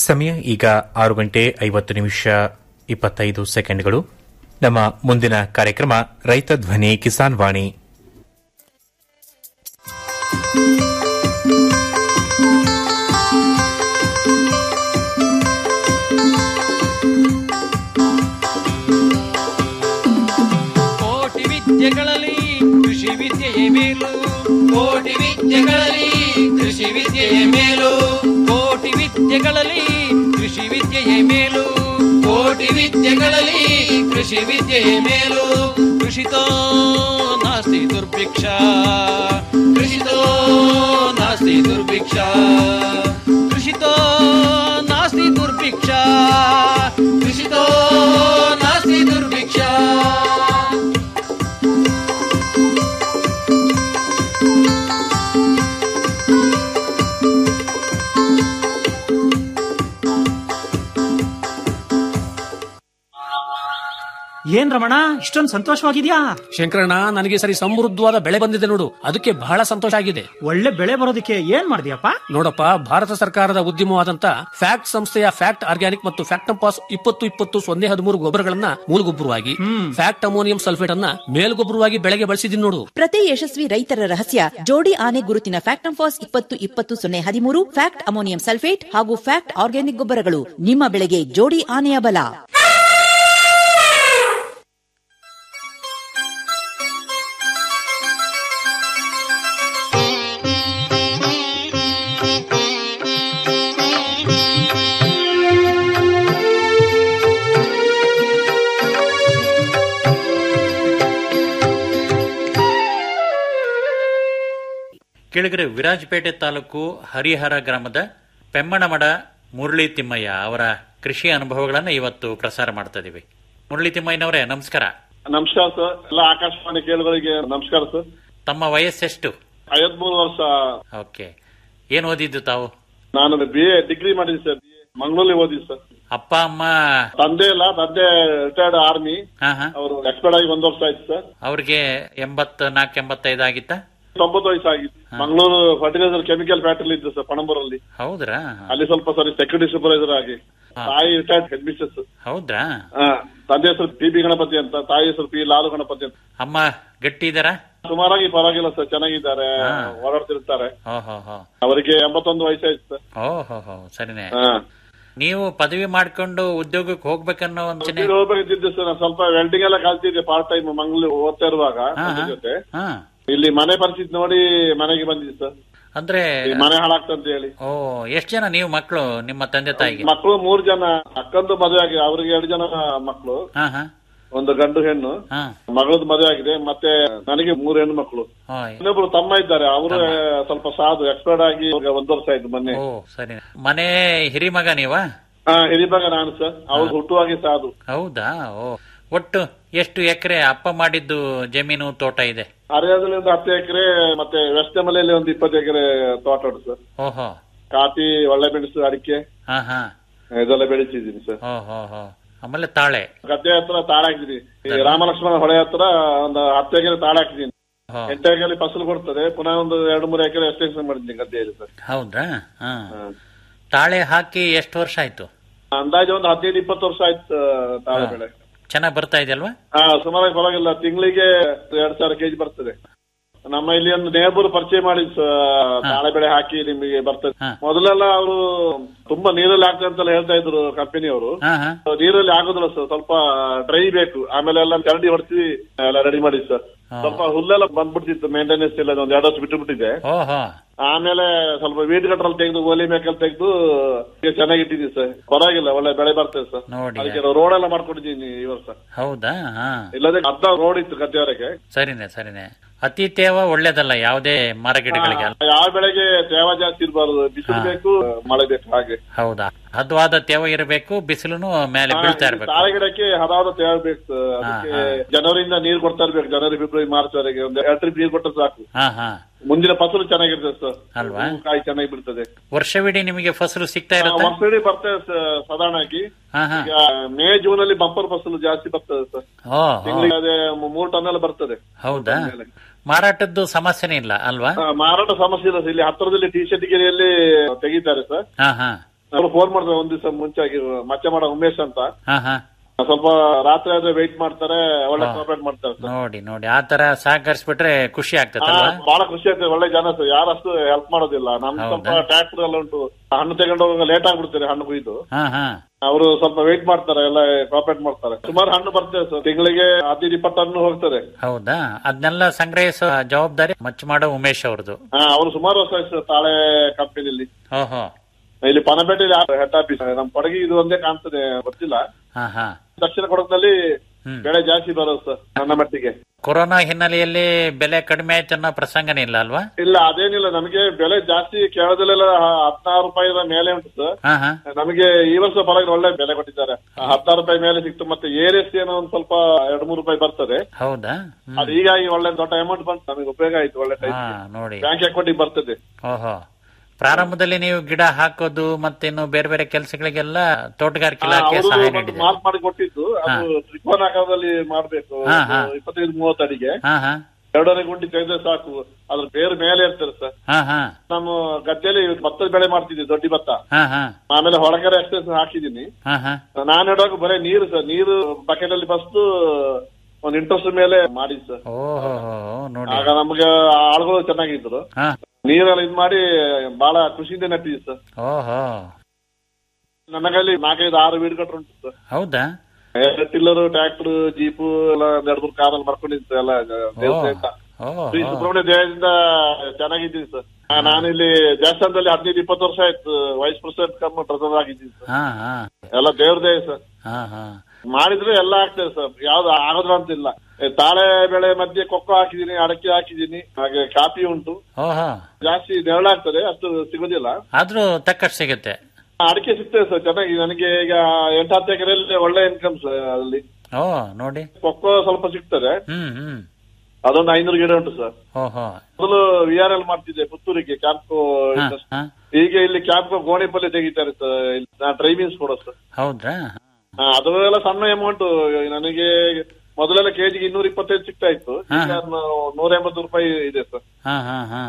ಸಮಯ ಈಗ ಆರು ಗಂಟೆ ಐವತ್ತು ನಿಮಿಷ ಇಪ್ಪತ್ತೈದು ಸೆಕೆಂಡ್ಗಳು ನಮ್ಮ ಮುಂದಿನ ಕಾರ್ಯಕ್ರಮ ರೈತ ಧ್ವನಿ ಕಿಸಾನ್ ವಾಣಿ ಕೋಟಿ ವಿದ್ಯೆಗಳಲ್ಲಿ ಕೃಷಿ ವಿದ್ಯೆಯೇ ಮೇಲು ಕೋಟಿ ವಿದ್ಯೆಗಳಲ್ಲಿ ಕೃಷಿ ವಿದ್ಯೆಯೇ ಮೇಲು ಕೋಟಿ ವಿದ್ಯೆಗಳಲ್ಲಿ ಕೃಷಿ ವಿದ್ಯೆಯೇ ಮೇಲು ಕೋಟಿ ವಿದ್ಯೆಗಳಲ್ಲಿ ಕೃಷಿ ವಿದ್ಯೆಯೇ ಮೇಲು ಕೃಷಿತೋ ನಾಸ್ತಿ ದುರ್ಭಿಕ್ಷ ಕೃಷಿತೋ ನಾಸ್ತಿ ದುರ್ಭಿಕ್ಷ ಕೃಷಿತೋ ನಾಸ್ತಿ ದುರ್ಭಿಕ್ಷ ಕೃಷಿತೋ ನಾಸ್ತಿ ದುರ್ಭಿಕ್ಷ ಏನ್ ರಮಣ ಇಷ್ಟೊಂದು ಸಂತೋಷವಾಗಿದ್ಯಾ ಶಂಕರಣ್ಣ ನನಗೆ ಸರಿ ಸಮೃದ್ಧವಾದ ಬೆಳೆ ಬಂದಿದೆ ನೋಡು ಅದಕ್ಕೆ ಬಹಳ ಸಂತೋಷ ಆಗಿದೆ ಒಳ್ಳೆ ಬೆಳೆ ಬರೋದಕ್ಕೆ ಏನ್ ಮಾಡಿದ್ಯಪ್ಪ ನೋಡಪ್ಪ ಭಾರತ ಸರ್ಕಾರದ ಉದ್ಯಮವಾದಂತ ಫ್ಯಾಕ್ಟ್ ಸಂಸ್ಥೆಯ ಫ್ಯಾಕ್ಟ್ ಆರ್ಗ್ಯಾನಿಕ್ ಮತ್ತು ಫ್ಯಾಕ್ಟಂಪಾಸ್ ಇಪ್ಪತ್ತು ಇಪ್ಪತ್ತು ಸೊನ್ನೆ ಹದಿಮೂರು ಗೊಬ್ಬರಗಳನ್ನ ಮೂಲಗೊಬ್ಬರವಾಗಿ ಫ್ಯಾಕ್ಟ್ ಅಮೋನಿಯಂ ಸಲ್ಫೇಟ್ ಅನ್ನ ಮೇಲ್ಗೊಬ್ಬರವಾಗಿ ಬೆಳೆಗೆ ಬಳಸಿದೀನಿ ನೋಡು ಪ್ರತಿ ಯಶಸ್ವಿ ರೈತರ ರಹಸ್ಯ ಜೋಡಿ ಆನೆ ಗುರುತಿನ ಫ್ಯಾಕ್ಟಂಫಾಸ್ ಇಪ್ಪತ್ತು ಇಪ್ಪತ್ತು ಸೊನ್ನೆ ಹದಿಮೂರು ಫ್ಯಾಕ್ಟ್ ಅಮೋನಿಯಂ ಸಲ್ಫೇಟ್ ಹಾಗೂ ಫ್ಯಾಕ್ಟ್ ಆರ್ಗ್ಯಾನಿಕ್ ಗೊಬ್ಬರಗಳು ನಿಮ್ಮ ಬೆಳೆಗೆ ಜೋಡಿ ಆನೆಯ ಬಲ ಕೆಳಗರೆ ವಿರಾಜಪೇಟೆ ತಾಲೂಕು ಹರಿಹರ ಗ್ರಾಮದ ಪೆಮ್ಮಣಮಡ ಮುರಳಿ ತಿಮ್ಮಯ್ಯ ಅವರ ಕೃಷಿ ಅನುಭವಗಳನ್ನು ಇವತ್ತು ಪ್ರಸಾರ ಮಾಡ್ತಾ ಇದೀವಿ ಮುರಳಿ ತಿಮ್ಮಯ್ಯನವರೇ ನಮಸ್ಕಾರ ನಮಸ್ಕಾರ ಸರ್ ಎಲ್ಲ ಆಕಾಶವಾಣಿ ಕೇಳುಗರಿಗೆ ನಮಸ್ಕಾರ ಸರ್ ತಮ್ಮ ವಯಸ್ಸೆಷ್ಟು ಐವತ್ಮೂರು ವರ್ಷ ಓಕೆ ಏನ್ ಓದಿದ್ದು ತಾವು ನಾನು ಬಿ ಎ ಡಿಗ್ರಿ ಮಾಡಿದ್ದೀನಿ ಸರ್ ಮಂಗಳೂರಲ್ಲಿ ಓದಿದ್ದು ಸರ್ ಅಪ್ಪ ಅಮ್ಮ ತಂದೆ ಇಲ್ಲ ತಂದೆ ರಿಟೈರ್ಡ್ ಆರ್ಮಿ ಹಾ ಹಾ ಅವರು ಎಕ್ಸ್ಪೈರ್ಡ್ ಆಗಿ ಒಂದ್ ವರ್ಷ ಆಯ್ತು ಸರ್ ಅವ್ರಿಗೆ ಎಂಬತ್ ನಾಲ್ಕು ಎಂಬತ್ತೈದು ಆಗಿತ್ತ ತೊಂಬತ್ತು ವಯಸ್ಸು ಆಗಿತ್ತು ಮಂಗಳೂರು ಫರ್ಟಿಲೈಸರ್ ಕೆಮಿಕಲ್ ಫ್ಯಾಕ್ಟರಿ ಇದ್ದು ಸರ್ ಪಣಂಬೂರಲ್ಲಿ ಹೌದ್ರಾ ಅಲ್ಲಿ ಸ್ವಲ್ಪ ಸರಿ ಸೆಕ್ಯೂರಿಟಿ ಸೂಪರ್ವೈಸರ್ ಆಗಿ ಹಾ. ತಾಯಿ ರಿಟೈರ್ಡ್ ಹೆಡ್ ಮಿಸ್ಟರ್ಸ್ ಹೌದ್ರಾ ತಂದೆ ಹೆಸರು ಪಿ ಬಿ ಗಣಪತಿ ಅಂತ ತಾಯಿ ಹೆಸರು ಪಿ ಲಾಲು ಗಣಪತಿ ಅಂತ ಅಮ್ಮ ಗಟ್ಟಿ ಇದಾರ ಸುಮಾರಾಗಿ ಪರವಾಗಿಲ್ಲ ಸರ್ ಚೆನ್ನಾಗಿದ್ದಾರೆ ಹಾ. ಓಡಾಡ್ತಿರ್ತಾರೆ ಓ ಹೋ ಹೋ ಅವರಿಗೆ ಎಂಬತ್ತೊಂದು ವಯಸ್ಸಾಯ್ತು ಸರ್ ಓ ಹೋ ಹೋ ಸರಿನೇ ಹಾ ನೀವು ಪದವಿ ಮಾಡ್ಕೊಂಡು ಉದ್ಯೋಗಕ್ಕೆ ಹೋಗ್ಬೇಕನ್ನೋ ಒಂದು ಯೋಚನೆ ಇಲ್ಲಿ ಹೋಗ್ಬೇಕಿದ್ದೆ ಸರ್ ನಾನು ಸ್ವಲ್ಪ ವೆಲ್ಡಿಂಗ್ ಎಲ್ಲ ಕಲ್ತಿದ್ದೆ ಪಾರ್ಟ್ ಟೈಮ್ ಮಂಗಳೂರು ಓದ್ತಾ ಇರುವಾಗ ಹಾ, ಅದ್ರ ಹಾ. ಜೊತೆ ಹಾ ಇಲ್ಲಿ ಮನೆ ಪರಿಸ್ಥಿತಿ ನೋಡಿ ಮನೆಗೆ ಬಂದಿದ್ದೆ ಸರ್ ಅಂದ್ರೆ ಈ ಮನೆ ಹಾಳಾಗ್ತಂತ ಹೇಳಿ ಓ ಎಷ್ಟ್ ಜನ ನೀವು ಮಕ್ಕಳು ನಿಮ್ಮ ತಂದೆ ತಾಯಿಗೆ ಮಕ್ಕಳು ಮೂರು ಜನ ಅಕ್ಕಂದು ಮದುವೆ ಆಗಿದೆ ಅವ್ರಿಗೆ ಎರಡು ಜನ ಮಕ್ಕಳು ಹಾ ಹಾ ಒಂದು ಗಂಡು ಹೆಣ್ಣು ಹಾ ಮಗಳದ್ದು ಮದುವೆ ಆಗಿದೆ ಮತ್ತೆ ನನಗೆ ಮೂರು ಹೆಣ್ಣು ಮಕ್ಕಳು ಓ ಇನ್ನೊಬ್ರು ತಮ್ಮ ಇದ್ದಾರೆ ಅವರು ಸ್ವಲ್ಪ ಸಾಧು ಎಕ್ಸ್ಪೈರ್ಡ್ ಆಗಿ ಇವಾಗ ಒಂದ್ ವರ್ಷ ಆಯ್ತು ಮೊನ್ನೆ ಓ ಸರಿ ಮನೆ ಹಿರಿಮಗ ನೀವಾ ಹಾ ಹಿರಿಬಾಗ ನಾನು ಸರ್ ಅವ್ರು ಹುಟ್ಟುವಾಗಿ ಸಾಧು ಹೌದಾ ಓ ಒಟ್ಟು ಎಷ್ಟು ಎಕರೆ ಅಪ್ಪ ಮಾಡಿದ್ದು ಜಮೀನು ತೋಟ ಇದೆ ಹರಿಯಾಣದಲ್ಲಿ ಒಂದು ಹತ್ತು ಎಕರೆ ಮತ್ತೆ ವೆಸ್ಟ್ ಮಲೆಯಲ್ಲಿ ಒಂದು ಇಪ್ಪತ್ತು ಎಕರೆ ತೋಟ ಉಂಟು ಸರ್ ಓಹೋ ಕಾಫಿ ಒಳ್ಳೆ ಮೆಣಸು ಅಡಿಕೆ ಹಾ ಹಾ ಇದೆಲ್ಲ ಬೆಳಿತಿದ್ದೀನಿ ಸರ್ ಓ ಹೋ ಹೋ ಆಮೇಲೆ ತಾಳೆ ಗದ್ದೆ ಹತ್ರ ತಾಳ ಹಾಕಿದೀನಿ ಈ ರಾಮಲಕ್ಷ್ಮಣ ಹೊಳೆ ಹತ್ರ ಒಂದು ಹತ್ತು ಎಕರೆ ತಾಳ ಹಾಕಿದೀನಿ ಹೋ ಎಂಟು ಎಕರೆ ಫಸಲು ಕೊಡ್ತದೆ ಪುನಃ ಒಂದು ಎರಡು ಮೂರು ಎಕರೆ ಎಕ್ಸ್ಟೆನ್ಷನ್ ಮಾಡಿದ್ದೀನಿ ಗದ್ದೆಯಲ್ಲಿ ಸರ್ ಹೌದಾ ಹಾ ಹಾ. ತಾಳೆ ಹಾಕಿ ಎಷ್ಟು ವರ್ಷ ಆಯ್ತು ಅಂದಾಜು ಒಂದು ಹದಿನೈದು ಇಪ್ಪತ್ತು ವರ್ಷ ಆಯ್ತು ತಾಳೆ ಹಾ. ಬೆಳೆ ಚೆನ್ನಾಗ್ ಬರ್ತಾ ಇದೆಯಲ್ವಾ ಹಾ ಸುಮಾರಾಗಿ ಪರವಾಗಿಲ್ಲ ತಿಂಗಳಿಗೆ ಎರಡ್ ಸಾವಿರ ಕೆಜಿ ಬರ್ತದೆ ನಮ್ಮ ಇಲ್ಲಿ ಒಂದು ನೇಬರ್ ಪರಿಚಯ ಮಾಡಿ ತಾಳೆ ಬೆಳೆ ಹಾಕಿ ನಿಮಗೆ ಬರ್ತದೆ ಹಾ. ಮೊದಲೆಲ್ಲ ಅವರು ತುಂಬಾ ನೀರಲ್ಲಿ ಆಗ್ತದೆ ಅಂತೆಲ್ಲ ಹೇಳ್ತಾ ಇದ್ರು ಕಂಪನಿಯವರು ಹಾ ಹಾ ನೀರಲ್ಲಿ ಆಗೋದಿಲ್ಲ ಸರ್ ಸ್ವಲ್ಪ ಡ್ರೈ ಬೇಕು ಆಮೇಲೆ ಎಲ್ಲ ಚರಂಡಿ ಹೊಡಿಸಿ ಎಲ್ಲ ರೆಡಿ ಮಾಡಿ ಸರ್ ಹಾ. ಸ್ವಲ್ಪ ಹುಲ್ಲೆಲ್ಲ ಬಂದ್ಬಿಡ್ತಿತ್ತು ಮೇಂಟೆನೆನ್ಸ್ ಇಲ್ಲ ಒಂದ್ ಎರಡು ವರ್ಷ ಬಿಟ್ಟು ಬಿಟ್ಟಿದೆ ಓಹೋ ಆಮೇಲೆ ಸ್ವಲ್ಪ ವೀಟ್ ಗಟ್ರಲ್ಲಿ ತೆಗೆದು ಓಲಿ ಮೇಕಲ್ ತೆಗೆದು ಚೆನ್ನಾಗಿಟ್ಟಿದ್ದೀವಿ ಸರ್ ಪರವಾಗಿಲ್ಲ ಒಳ್ಳೆ ಬೆಳೆ ಬರ್ತದೆ ಸರ್ ನೋಡಿ ಅದಕ್ಕೆ ರೋಡ್ ಎಲ್ಲ ಮಾಡ್ಕೊಂಡಿದ್ದೀನಿ ಈ ವರ್ಷ ಹೌದಾ ಹಾ ಇಲ್ಲದೆ ಅರ್ಧ ರೋಡ್ ಇತ್ತು ಗದ್ದೆವರೆಗೆ ಸರಿನೆ ಸರಿನೆ ಅತಿ ತೇವ ಒಳ್ಳೇದಲ್ಲ ಯಾವುದೇ ಮರ ಗಿಡಗಳಿಗೆ ಅಲ್ಲ ಯಾವ ಬೆಳೆಗೆ ತೇವ ಜಾಸ್ತಿ ಇರಬಾರ್ದು ಬಿಸಿಲು ಹಾ. ಬೇಕು ಮಳೆ ಬೇಕು ಹಾಗೆ ಹೌದಾ ಹದವಾದ ತೇವ ಇರಬೇಕು ಬಿಸಿಲುನು ಮೇಲೆ ಬೀಳ್ತಾ ಇರಬೇಕು ತಾಳೆ ಗಿಡಕ್ಕೆ ಹದಾದ ತೇವ ಬೇಕು ಸರ್. ಅದಕ್ಕೆ ಹಾ, ಜನವರಿಯಿಂದ ನೀರು ಕೊಡ್ತಾ ಇರ್ಬೇಕು ಜನವರಿ ಫೆಬ್ರವರಿ ಮಾರ್ಚ್ ವರೆಗೆ ಒಂದು ಎರಡು ಟ್ರಿಪ್ ನೀರು ಕೊಟ್ಟರೆ ಸಾಕು ಹಾ ಹಾ ಮುಂದಿನ ಫಸಲು ಚೆನ್ನಾಗಿರ್ತದೆ ಸರ್ ಅಲ್ವಾ? ಹೂವು, ಕಾಯಿ ಚೆನ್ನಾಗಿ ಬಿಡ್ತದೆ ವರ್ಷವಿಡೀ ನಿಮಗೆ ಫಸಲು ಸಿಗ್ತಾ ಇರುತ್ತೆ ವರ್ಷವಿಡೀ ಬರ್ತದೆ ಸರ್ ಸಾಧಾರಣವಾಗಿ ಹಾ ಹಾ ಈಗ ಮೇ ಜೂನ್ ಅಲ್ಲಿ ಬಂಪರ್ ಫಸಲು ಜಾಸ್ತಿ ಬರ್ತದೆ ಸರ್ ಓ ಓ, ತಿಂಗಳಿಗೆ ಅದೇ ಮೂ- ಮೂರು ಟನ್ ಎಲ್ಲ ಬರ್ತದೆ ಹೌದಾ ಮಾರಾಟದ್ದು ಸಮಸ್ಯೆನೇ ಇಲ್ಲ ಅಲ್ವಾ ಆ, ಮಾರಾಟ ಸಮಸ್ಯೆ ಇಲ್ಲ ಸರ್ ಇಲ್ಲಿ ಹತ್ತಿರದಲ್ಲಿ ಟಿ ಶರ್ಟ್ ಗಿರಿಯಲ್ಲಿ ತೆಗಿತಾರೆ ಸರ್ ಹಾ ಹಾ ಅವರು ಫೋನ್ ಮಾಡಿದ್ರೆ ಒಂದ್ ದಿವಸ ಮುಂಚೆಯಾಗಿ ಮಚ್ಚೆ ಮಾಡೋ ಉಮೇಶ್ ಅಂತ ಹಾ ಹಾ ಸ್ವಲ್ಪ ರಾತ್ರಿ ಆದ್ರೆ ವೆಯ್ಟ್ ಮಾಡ್ತಾರೆ ಒಳ್ಳೆ ಕೋಆಪರೇಟ್ ಮಾಡ್ತಾರೆ ಸರ್ ನೋಡಿ ನೋಡಿ ಆ ತರ ಸಹಕರಿಸ್ಬಿಟ್ರೆ ಖುಷಿ ಆ, ಆಗ್ತದಲ್ವಾ ಬಹಳ ಖುಷಿ ಆಗ್ತದೆ ಒಳ್ಳೆ ಜನ ಸರ್ ಯಾರಷ್ಟು ಹೆಲ್ಪ್ ಮಾಡೋದಿಲ್ಲ ನಮ್ ಸ್ವಲ್ಪ ಹೌದಾ? ಟ್ರ್ಯಾಕ್ಟರ್ ಎಲ್ಲ ಉಂಟು ಹಣ್ಣು ತಗೊಂಡು ಹೋಗುವಾಗ ಲೇಟ್ ಆಗ್ಬಿಡ್ತಾರೆ ಹಣ್ಣು ಕೊಯ್ದು ಹಾ ಹಾ ಅವರು ಸ್ವಲ್ಪ ವೆಯ್ಟ್ ಮಾಡ್ತಾರೆ ಎಲ್ಲ ಕೋಆಪರೇಟ್ ಮಾಡ್ತಾರೆ ಸುಮಾರು ಹಣ್ಣು ಬರ್ತದೆ ಸರ್ ತಿಂಗಳಿಗೆ ಹದಿನೈದು ಇಪ್ಪತ್ತು ಹಣ್ಣು ಹೋಗ್ತದೆ ಹೌದಾ ಅದನ್ನೆಲ್ಲ ಸಂಗ್ರಹಿಸೋ ಜವಾಬ್ದಾರಿ ಮಚ್ಚ ಮಾಡೋ ಉಮೇಶ್ ಅವ್ರದ್ದು ಹಾ ಅವರು ಸುಮಾರು ವರ್ಷ ಆಯ್ತು ಸರ್ ತಾಳೆ ಕಂಪನಿಯಲ್ಲಿ ಓಹೋ ಇಲ್ಲಿ ಪನಪೇಟೆಯಲ್ಲಿ ಹೆಡ್ ಆಫೀಸ್ ನಮ್ ಕೊಡಗಿ ಇದು ಒಂದೇ ಕಾಣ್ತದೆ ಗೊತ್ತಿಲ್ಲ ಹಾ ಹಾ ದಕ್ಷಿಣ ಕೊಡಗಿನಲ್ಲಿ ಹ್ಮ್. ಬೆಳೆ ಜಾಸ್ತಿ ಬರೋದು ಸರ್ ನನ್ನ ಮಟ್ಟಿಗೆ ಕೊರೋನಾ ಹಿನ್ನೆಲೆಯಲ್ಲಿ ಬೆಲೆ ಕಡಿಮೆ ಆಯ್ತು ಅನ್ನೋ ಪ್ರಸಂಗನೇ ಇಲ್ಲ ಅಲ್ವಾ ಇಲ್ಲ ಅದೇನಿಲ್ಲ ನಮಗೆ ಬೆಲೆ ಜಾಸ್ತಿ ಕೇಳೋದಿಲ್ಲ ಹದಿನಾರು ರೂಪಾಯಿದ ಮೇಲೆ ಉಂಟು ಸರ್ ಹಾ ಹಾ ನಮಗೆ ಈ ವರ್ಷ ಪರವಾಗಿಲ್ಲ ಒಳ್ಳೆ ಬೆಲೆ ಕೊಟ್ಟಿದ್ದಾರೆ ಹದಿನಾರು ರೂಪಾಯಿ ಮೇಲೆ ಸಿಕ್ತು ಮತ್ತೆ ಏರಿಯಸ್ ಏನೋ ಒಂದ್ ಸ್ವಲ್ಪ ಎರಡು ಮೂರು ರೂಪಾಯಿ ಬರ್ತದೆ ಹೌದಾ ಹ್ಮ್. ಅದು ಹೀಗಾಗಿ ಒಳ್ಳೆ ದೊಡ್ಡ ಅಮೌಂಟ್ ಬಂತು ನಮಗೆ ಉಪಯೋಗ ಆಯ್ತು ಒಳ್ಳೆ ಟೈಮ್ ಹಾ ನೋಡಿ ಬ್ಯಾಂಕ್ ಅಕೌಂಟಿಗೆ ಬರ್ತದೆ ಓಹೋ ಪ್ರಾರಂಭದಲ್ಲಿ ನೀವು ಗಿಡ ಹಾಕೋದು ಮತ್ತಿನ್ನು ಬೇರೆ ಬೇರೆ ಕೆಲಸಗಳಿಗೆಲ್ಲ ತೋಟಗಾರಿಕೆ ಇಲಾಖೆ ಅವರು ಸಹಾಯ ಒಂದು ನೀಡಿದೆ ಮಾರ್ಕ್ ಮಾಡಿ ಕೊಟ್ಟಿದ್ದು ಅದು ತ್ರಿಕೋನಾಕಾರದಲ್ಲಿ ಮಾಡ್ಬೇಕು ಹಾ, ಒಂದು ಹಾ. ಇಪ್ಪತ್ತೈದು ಮೂವತ್ತು ಅಡಿಗೆ ಹಾ ಹಾ ಎರಡನೇ ಗುಂಡಿ ತೆಗೆದ್ರೆ ಸಾಕು ಅದ್ರ ಬೇರೆ ಮೇಲೆ ಇರ್ತದೆ ಸರ್ ಹಾ ಹಾ ನಮ್ಮ ಗದ್ದೆಯಲ್ಲಿ ಭತ್ತದ ಬೆಳೆ ಮಾಡ್ತಿದ್ವಿ ದೊಡ್ಡ ಭತ್ತ ಹಾ ಹಾ ಆಮೇಲೆ ಹೊಳಗರೆ ಎಕ್ಸೆಸ್ ಹಾಕಿದೀನಿ ಹಾ ಹಾ ನಾನು ಇಡುವಾಗ ಬರೀ ನೀರು ಸರ್ ನೀರು ಬಕೆಟ್ ಅಲ್ಲಿ ಬಸ್ತು ಒಂದು ಇಂಟ್ರೆಸ್ಟ್ ಮೇಲೆ ಮಾಡಿದ್ ಸರ್ ಓಹೋ ನೋಡಿ ಆಗ ನಮ್ಗೆ ಆಳುಗಳು ಚೆನ್ನಾಗಿದ್ರು ಹಾ ನೀರೆಲ್ಲ ಇದ್ ಮಾಡಿ ಬಹಳ ಖುಷಿಯಿಂದ ನೆಟ್ಟಿದ್ವಿ ಸರ್ ಓಹೋ ನನಗಲ್ಲಿ ನಾಲ್ಕೈದು ಆರು ವೀಡ್ ಕಟ್ರು ಉಂಟು ಸರ್ ಹೌದಾ ಟಿಲ್ಲರ್ ಟ್ರ್ಯಾಕ್ಟರ್ ಜೀಪು ಎಲ್ಲ ಎರಡು ಮೂರು ಕಾರಲ್ಲಿ ಮಾಡ್ಕೊಂಡಿತ್ತು ಎಲ್ಲ ದೇವಸ್ಥಾನದಿಂದ ಓಹೋ ಶ್ರೀ ಸುಬ್ರಹ್ಮಣ್ಯ ದೇವದಿಂದ ಚೆನ್ನಾಗಿದ್ದೀನಿ ಸರ್ ಆ, ನಾನು ಇಲ್ಲಿ ದೇವಸ್ಥಾನದಲ್ಲಿ ಹದಿನೈದು ಇಪ್ಪತ್ತು ವರ್ಷ ಆಯ್ತು ವೈಸ್ ಪ್ರೆಸಿಡೆಂಟ್ ಕಮ್ ಟ್ರೆಸರ್ ಆಗಿದ್ದೀನಿ ಸರ್ ಹಾ ಹಾ ಎಲ್ಲ ದೇವ್ರ ದೇವ ಸರ್ ಹಾ ಹಾ ಮಾಡಿದ್ರೆ ಎಲ್ಲ ಆಗ್ತದೆ ಸರ್ ಯಾವ್ದು ಆಗೋದ್ರ ಅಂತಿಲ್ಲ ಏ, ತಾಳೆ ಬೆಳೆ ಮಧ್ಯೆ ಕೊಕ್ಕೋ ಹಾಕಿದೀನಿ ಅಡಕೆ ಹಾಕಿದೀನಿ ಹಾಗೆ ಕಾಫಿ ಉಂಟು ಓಹೋ ಜಾಸ್ತಿ ನೆರಳಾಗ್ತದೆ ಅಷ್ಟು ಸಿಗೋದಿಲ್ಲ ಆದ್ರೂ ತಕ್ಕಷ್ಟು ಸಿಗುತ್ತೆ ಅಡಿಕೆ ಸಿಗ್ತದೆ ಸರ್ ಚೆನ್ನಾಗಿ ನನಗೆ ಈಗ ಎಂಟು ಹತ್ತು ಎಕರೆಯಲ್ಲಿ ಒಳ್ಳೆ ಇನ್ಕಮ್ ಸರ್ ಅಲ್ಲಿ ಓ ನೋಡಿ ಕೊಕ್ಕೋ ಸ್ವಲ್ಪ ಸಿಗ್ತದೆ ಹ್ಮ್ ಹ್ಮ್ ಅದೊಂದು ಐನೂರು ಗಿಡ ಉಂಟು ಸರ್ ಓಹೋ ಮೊದಲು ವಿ ಆರ್ ಎಲ್ ಮಾಡ್ತಿದ್ದೆ ಪುತ್ತೂರಿಗೆ ಕ್ಯಾಂಪ್ಕೋ ಹಾ ಹಾ ಈಗ ಇಲ್ಲಿ ಕ್ಯಾಂಪ್ಕೋ ಗೋಣಿಪಲ್ಲಿ ತೆಗಿತಾರೆ ಸರ್ ಇಲ್ಲಿ ನಾನು ಡ್ರೈವಿಂಗ್ಸ್ ಕೊಡೋ ಸರ್ ಹೌದ್ರಾ ಹಾ, ಅದೆಲ್ಲ ಸಣ್ಣ ಅಮೌಂಟ್ ನನಗೆ ಮೊದಲೆಲ್ಲ ಕೆಜಿಗೆ ಇನ್ನೂರ ಇಪ್ಪತ್ತೈದು ಸಿಗ್ತಾ ಇತ್ತು ಈಗ ನೂರ ಎಂಬತ್ತು ರೂಪಾಯಿ ಇದೆ ಸರ್ ಹಾ ಹಾ ಹಾ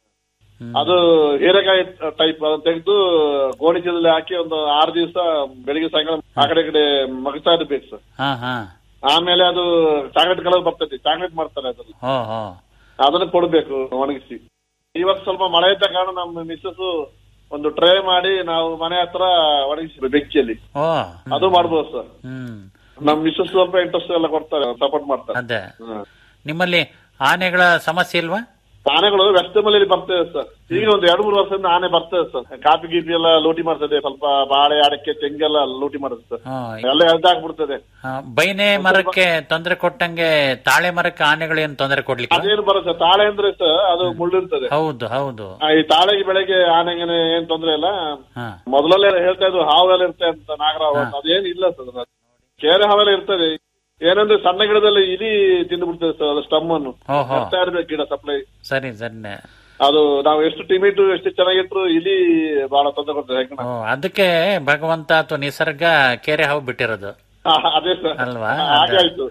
ಹ್ಮ್. ಅದು ಹೀರೆಕಾಯಿ ಟೈಪ್ ಅದನ್ನ ತೆಗೆದು ಗೋಣಿ ಚೀಲದಲ್ಲಿ ಹಾಕಿ ಒಂದು ಆರು ದಿವಸ ಬೆಳಿಗ್ಗೆ ಸಾಯಂಕಾಲ ಆ ಕಡೆ ಈ ಕಡೆ ಮಗತಾ ಇರ್ಬೇಕು ಸರ್ ಹಾ ಹಾ ಆಮೇಲೆ ಅದು ಚಾಕ್ಲೇಟ್ ಕಲರ್ ಬರ್ತದೆ ಚಾಕ್ಲೇಟ್ ಮಾಡ್ತಾರೆ ಅದ್ರಲ್ಲಿ ಓ ಹೋ ಅದನ್ನ ಕೊಡ್ಬೇಕು ಒಣಗಿಸಿ ಇವತ್ತು ಸ್ವಲ್ಪ ಮಳೆ ಇದ್ದ ಕಾರಣ ನಮ್ಮ ಮಿಸ್ಸಸ್ ಒಂದು ಟ್ರೇ ಮಾಡಿ ನಾವು ಮನೆ ಹತ್ರ ಒಣಗಿಸಿ ಬೆಂಕಿಯಲ್ಲಿ ಓ ಅದು ಮಾಡ್ಬೋದು ಸರ್ ಹ್ಮ್ ನಮ್ ಮಿಸ್ಸಸ್ ಸ್ವಲ್ಪ ಇಂಟ್ರೆಸ್ಟ್ ಎಲ್ಲ ಕೊಡ್ತಾರೆ ಸಪೋರ್ಟ್ ಮಾಡ್ತಾರೆ ಅದೇ ಹ್ಮ್. ನಿಮ್ಮಲ್ಲಿ ಆನೆಗಳ ಸಮಸ್ಯೆ ಇಲ್ವಾ ಆನೆಗಳು ವೆಸ್ಟ್ ಮಲೆಯಲ್ಲಿ ಬರ್ತದೆ ಸರ್ ಈಗ ಒಂದು ಎರಡು ಮೂರು ವರ್ಷದಿಂದ ಆನೆ ಬರ್ತದೆ ಸರ್ ಕಾಫಿ ಗೀಪಿ ಎಲ್ಲ ಲೂಟಿ ಮಾಡ್ತದೆ ಸ್ವಲ್ಪ ಬಾಳೆ ಅಡಕೆ ತೆಂಗೆಲ್ಲ ಲೂಟಿ ಮಾಡುತ್ತೆ ಸರ್ ಹಾ, ಎಲ್ಲ ಎಳ್ದಾಕ್ಬಿಡ್ತದೆ ಆ, ಬೈನೆ ಮರಕ್ಕೆ ತೊಂದರೆ ಕೊಟ್ಟಂಗೆ ತಾಳೆ ಮರಕ್ಕೆ ಆನೆಗಳೇನು ತೊಂದರೆ ಕೊಡ್ಲಿಕ್ಕೆ ಅದೇನು ಬರುತ್ತೆ ತಾಳೆ ಅಂದ್ರೆ ಸರ್ ಅದು ಮುಳ್ಳಿರ್ತದೆ ಹೌದು ಹೌದು ಆ, ಈ ತಾಳೆಗೆ ಬೆಳೆಗೆ ಆನೆಗೆ ಏನ್ ತೊಂದ್ರೆ ಇಲ್ಲ ಹಾ ಮೊದಲಲ್ಲೇ ಹೇಳ್ತಾ ಇದ್ರು ಹಾವೆಲ್ಲ ಇರುತ್ತೆ ಅಂತ ನಾಗರಾವ್ ಅಂತ ಅದೇನ್ ಇಲ್ಲ ಸರ್ ಅದು. ಕೇರೆ ಹಾವೆಲ್ಲ ಇರ್ತದೆ ಏನಂದ್ರೆ ಸಣ್ಣ ಗಿಡದಲ್ಲಿ ಇಲಿ ತಿಂದು ಬಿಡ್ತದೆ ಸರ್ ಅದು ಸ್ಟಮ್ ಅನ್ನು ಓಹೋ ಬರ್ತಾ ಇರ್ಬೇಕು ಗಿಡ ಸಪ್ಲೈ ಸರಿ ಸರಿ ಅದು ನಾವು ಎಷ್ಟು ಟಿಮಿಟ್ ಎಷ್ಟು ಚೆನ್ನಾಗಿಟ್ರು ಇಲಿ ಬಹಳ ತೊಂದರೆ ಕೊಡ್ತದೆ ಹೆಗ್ಗಣ. ಓ ಅದಕ್ಕೆ ಭಗವಂತ ಅಥವಾ ನಿಸರ್ಗ ಕೆರೆ ಹಾವು ಬಿಟ್ಟಿರೋದು ಆ, ಅದೇ ಸರ್ ಅಲ್ವಾ? ಹಾಗೆ ಅದೇ. ಆಯ್ತು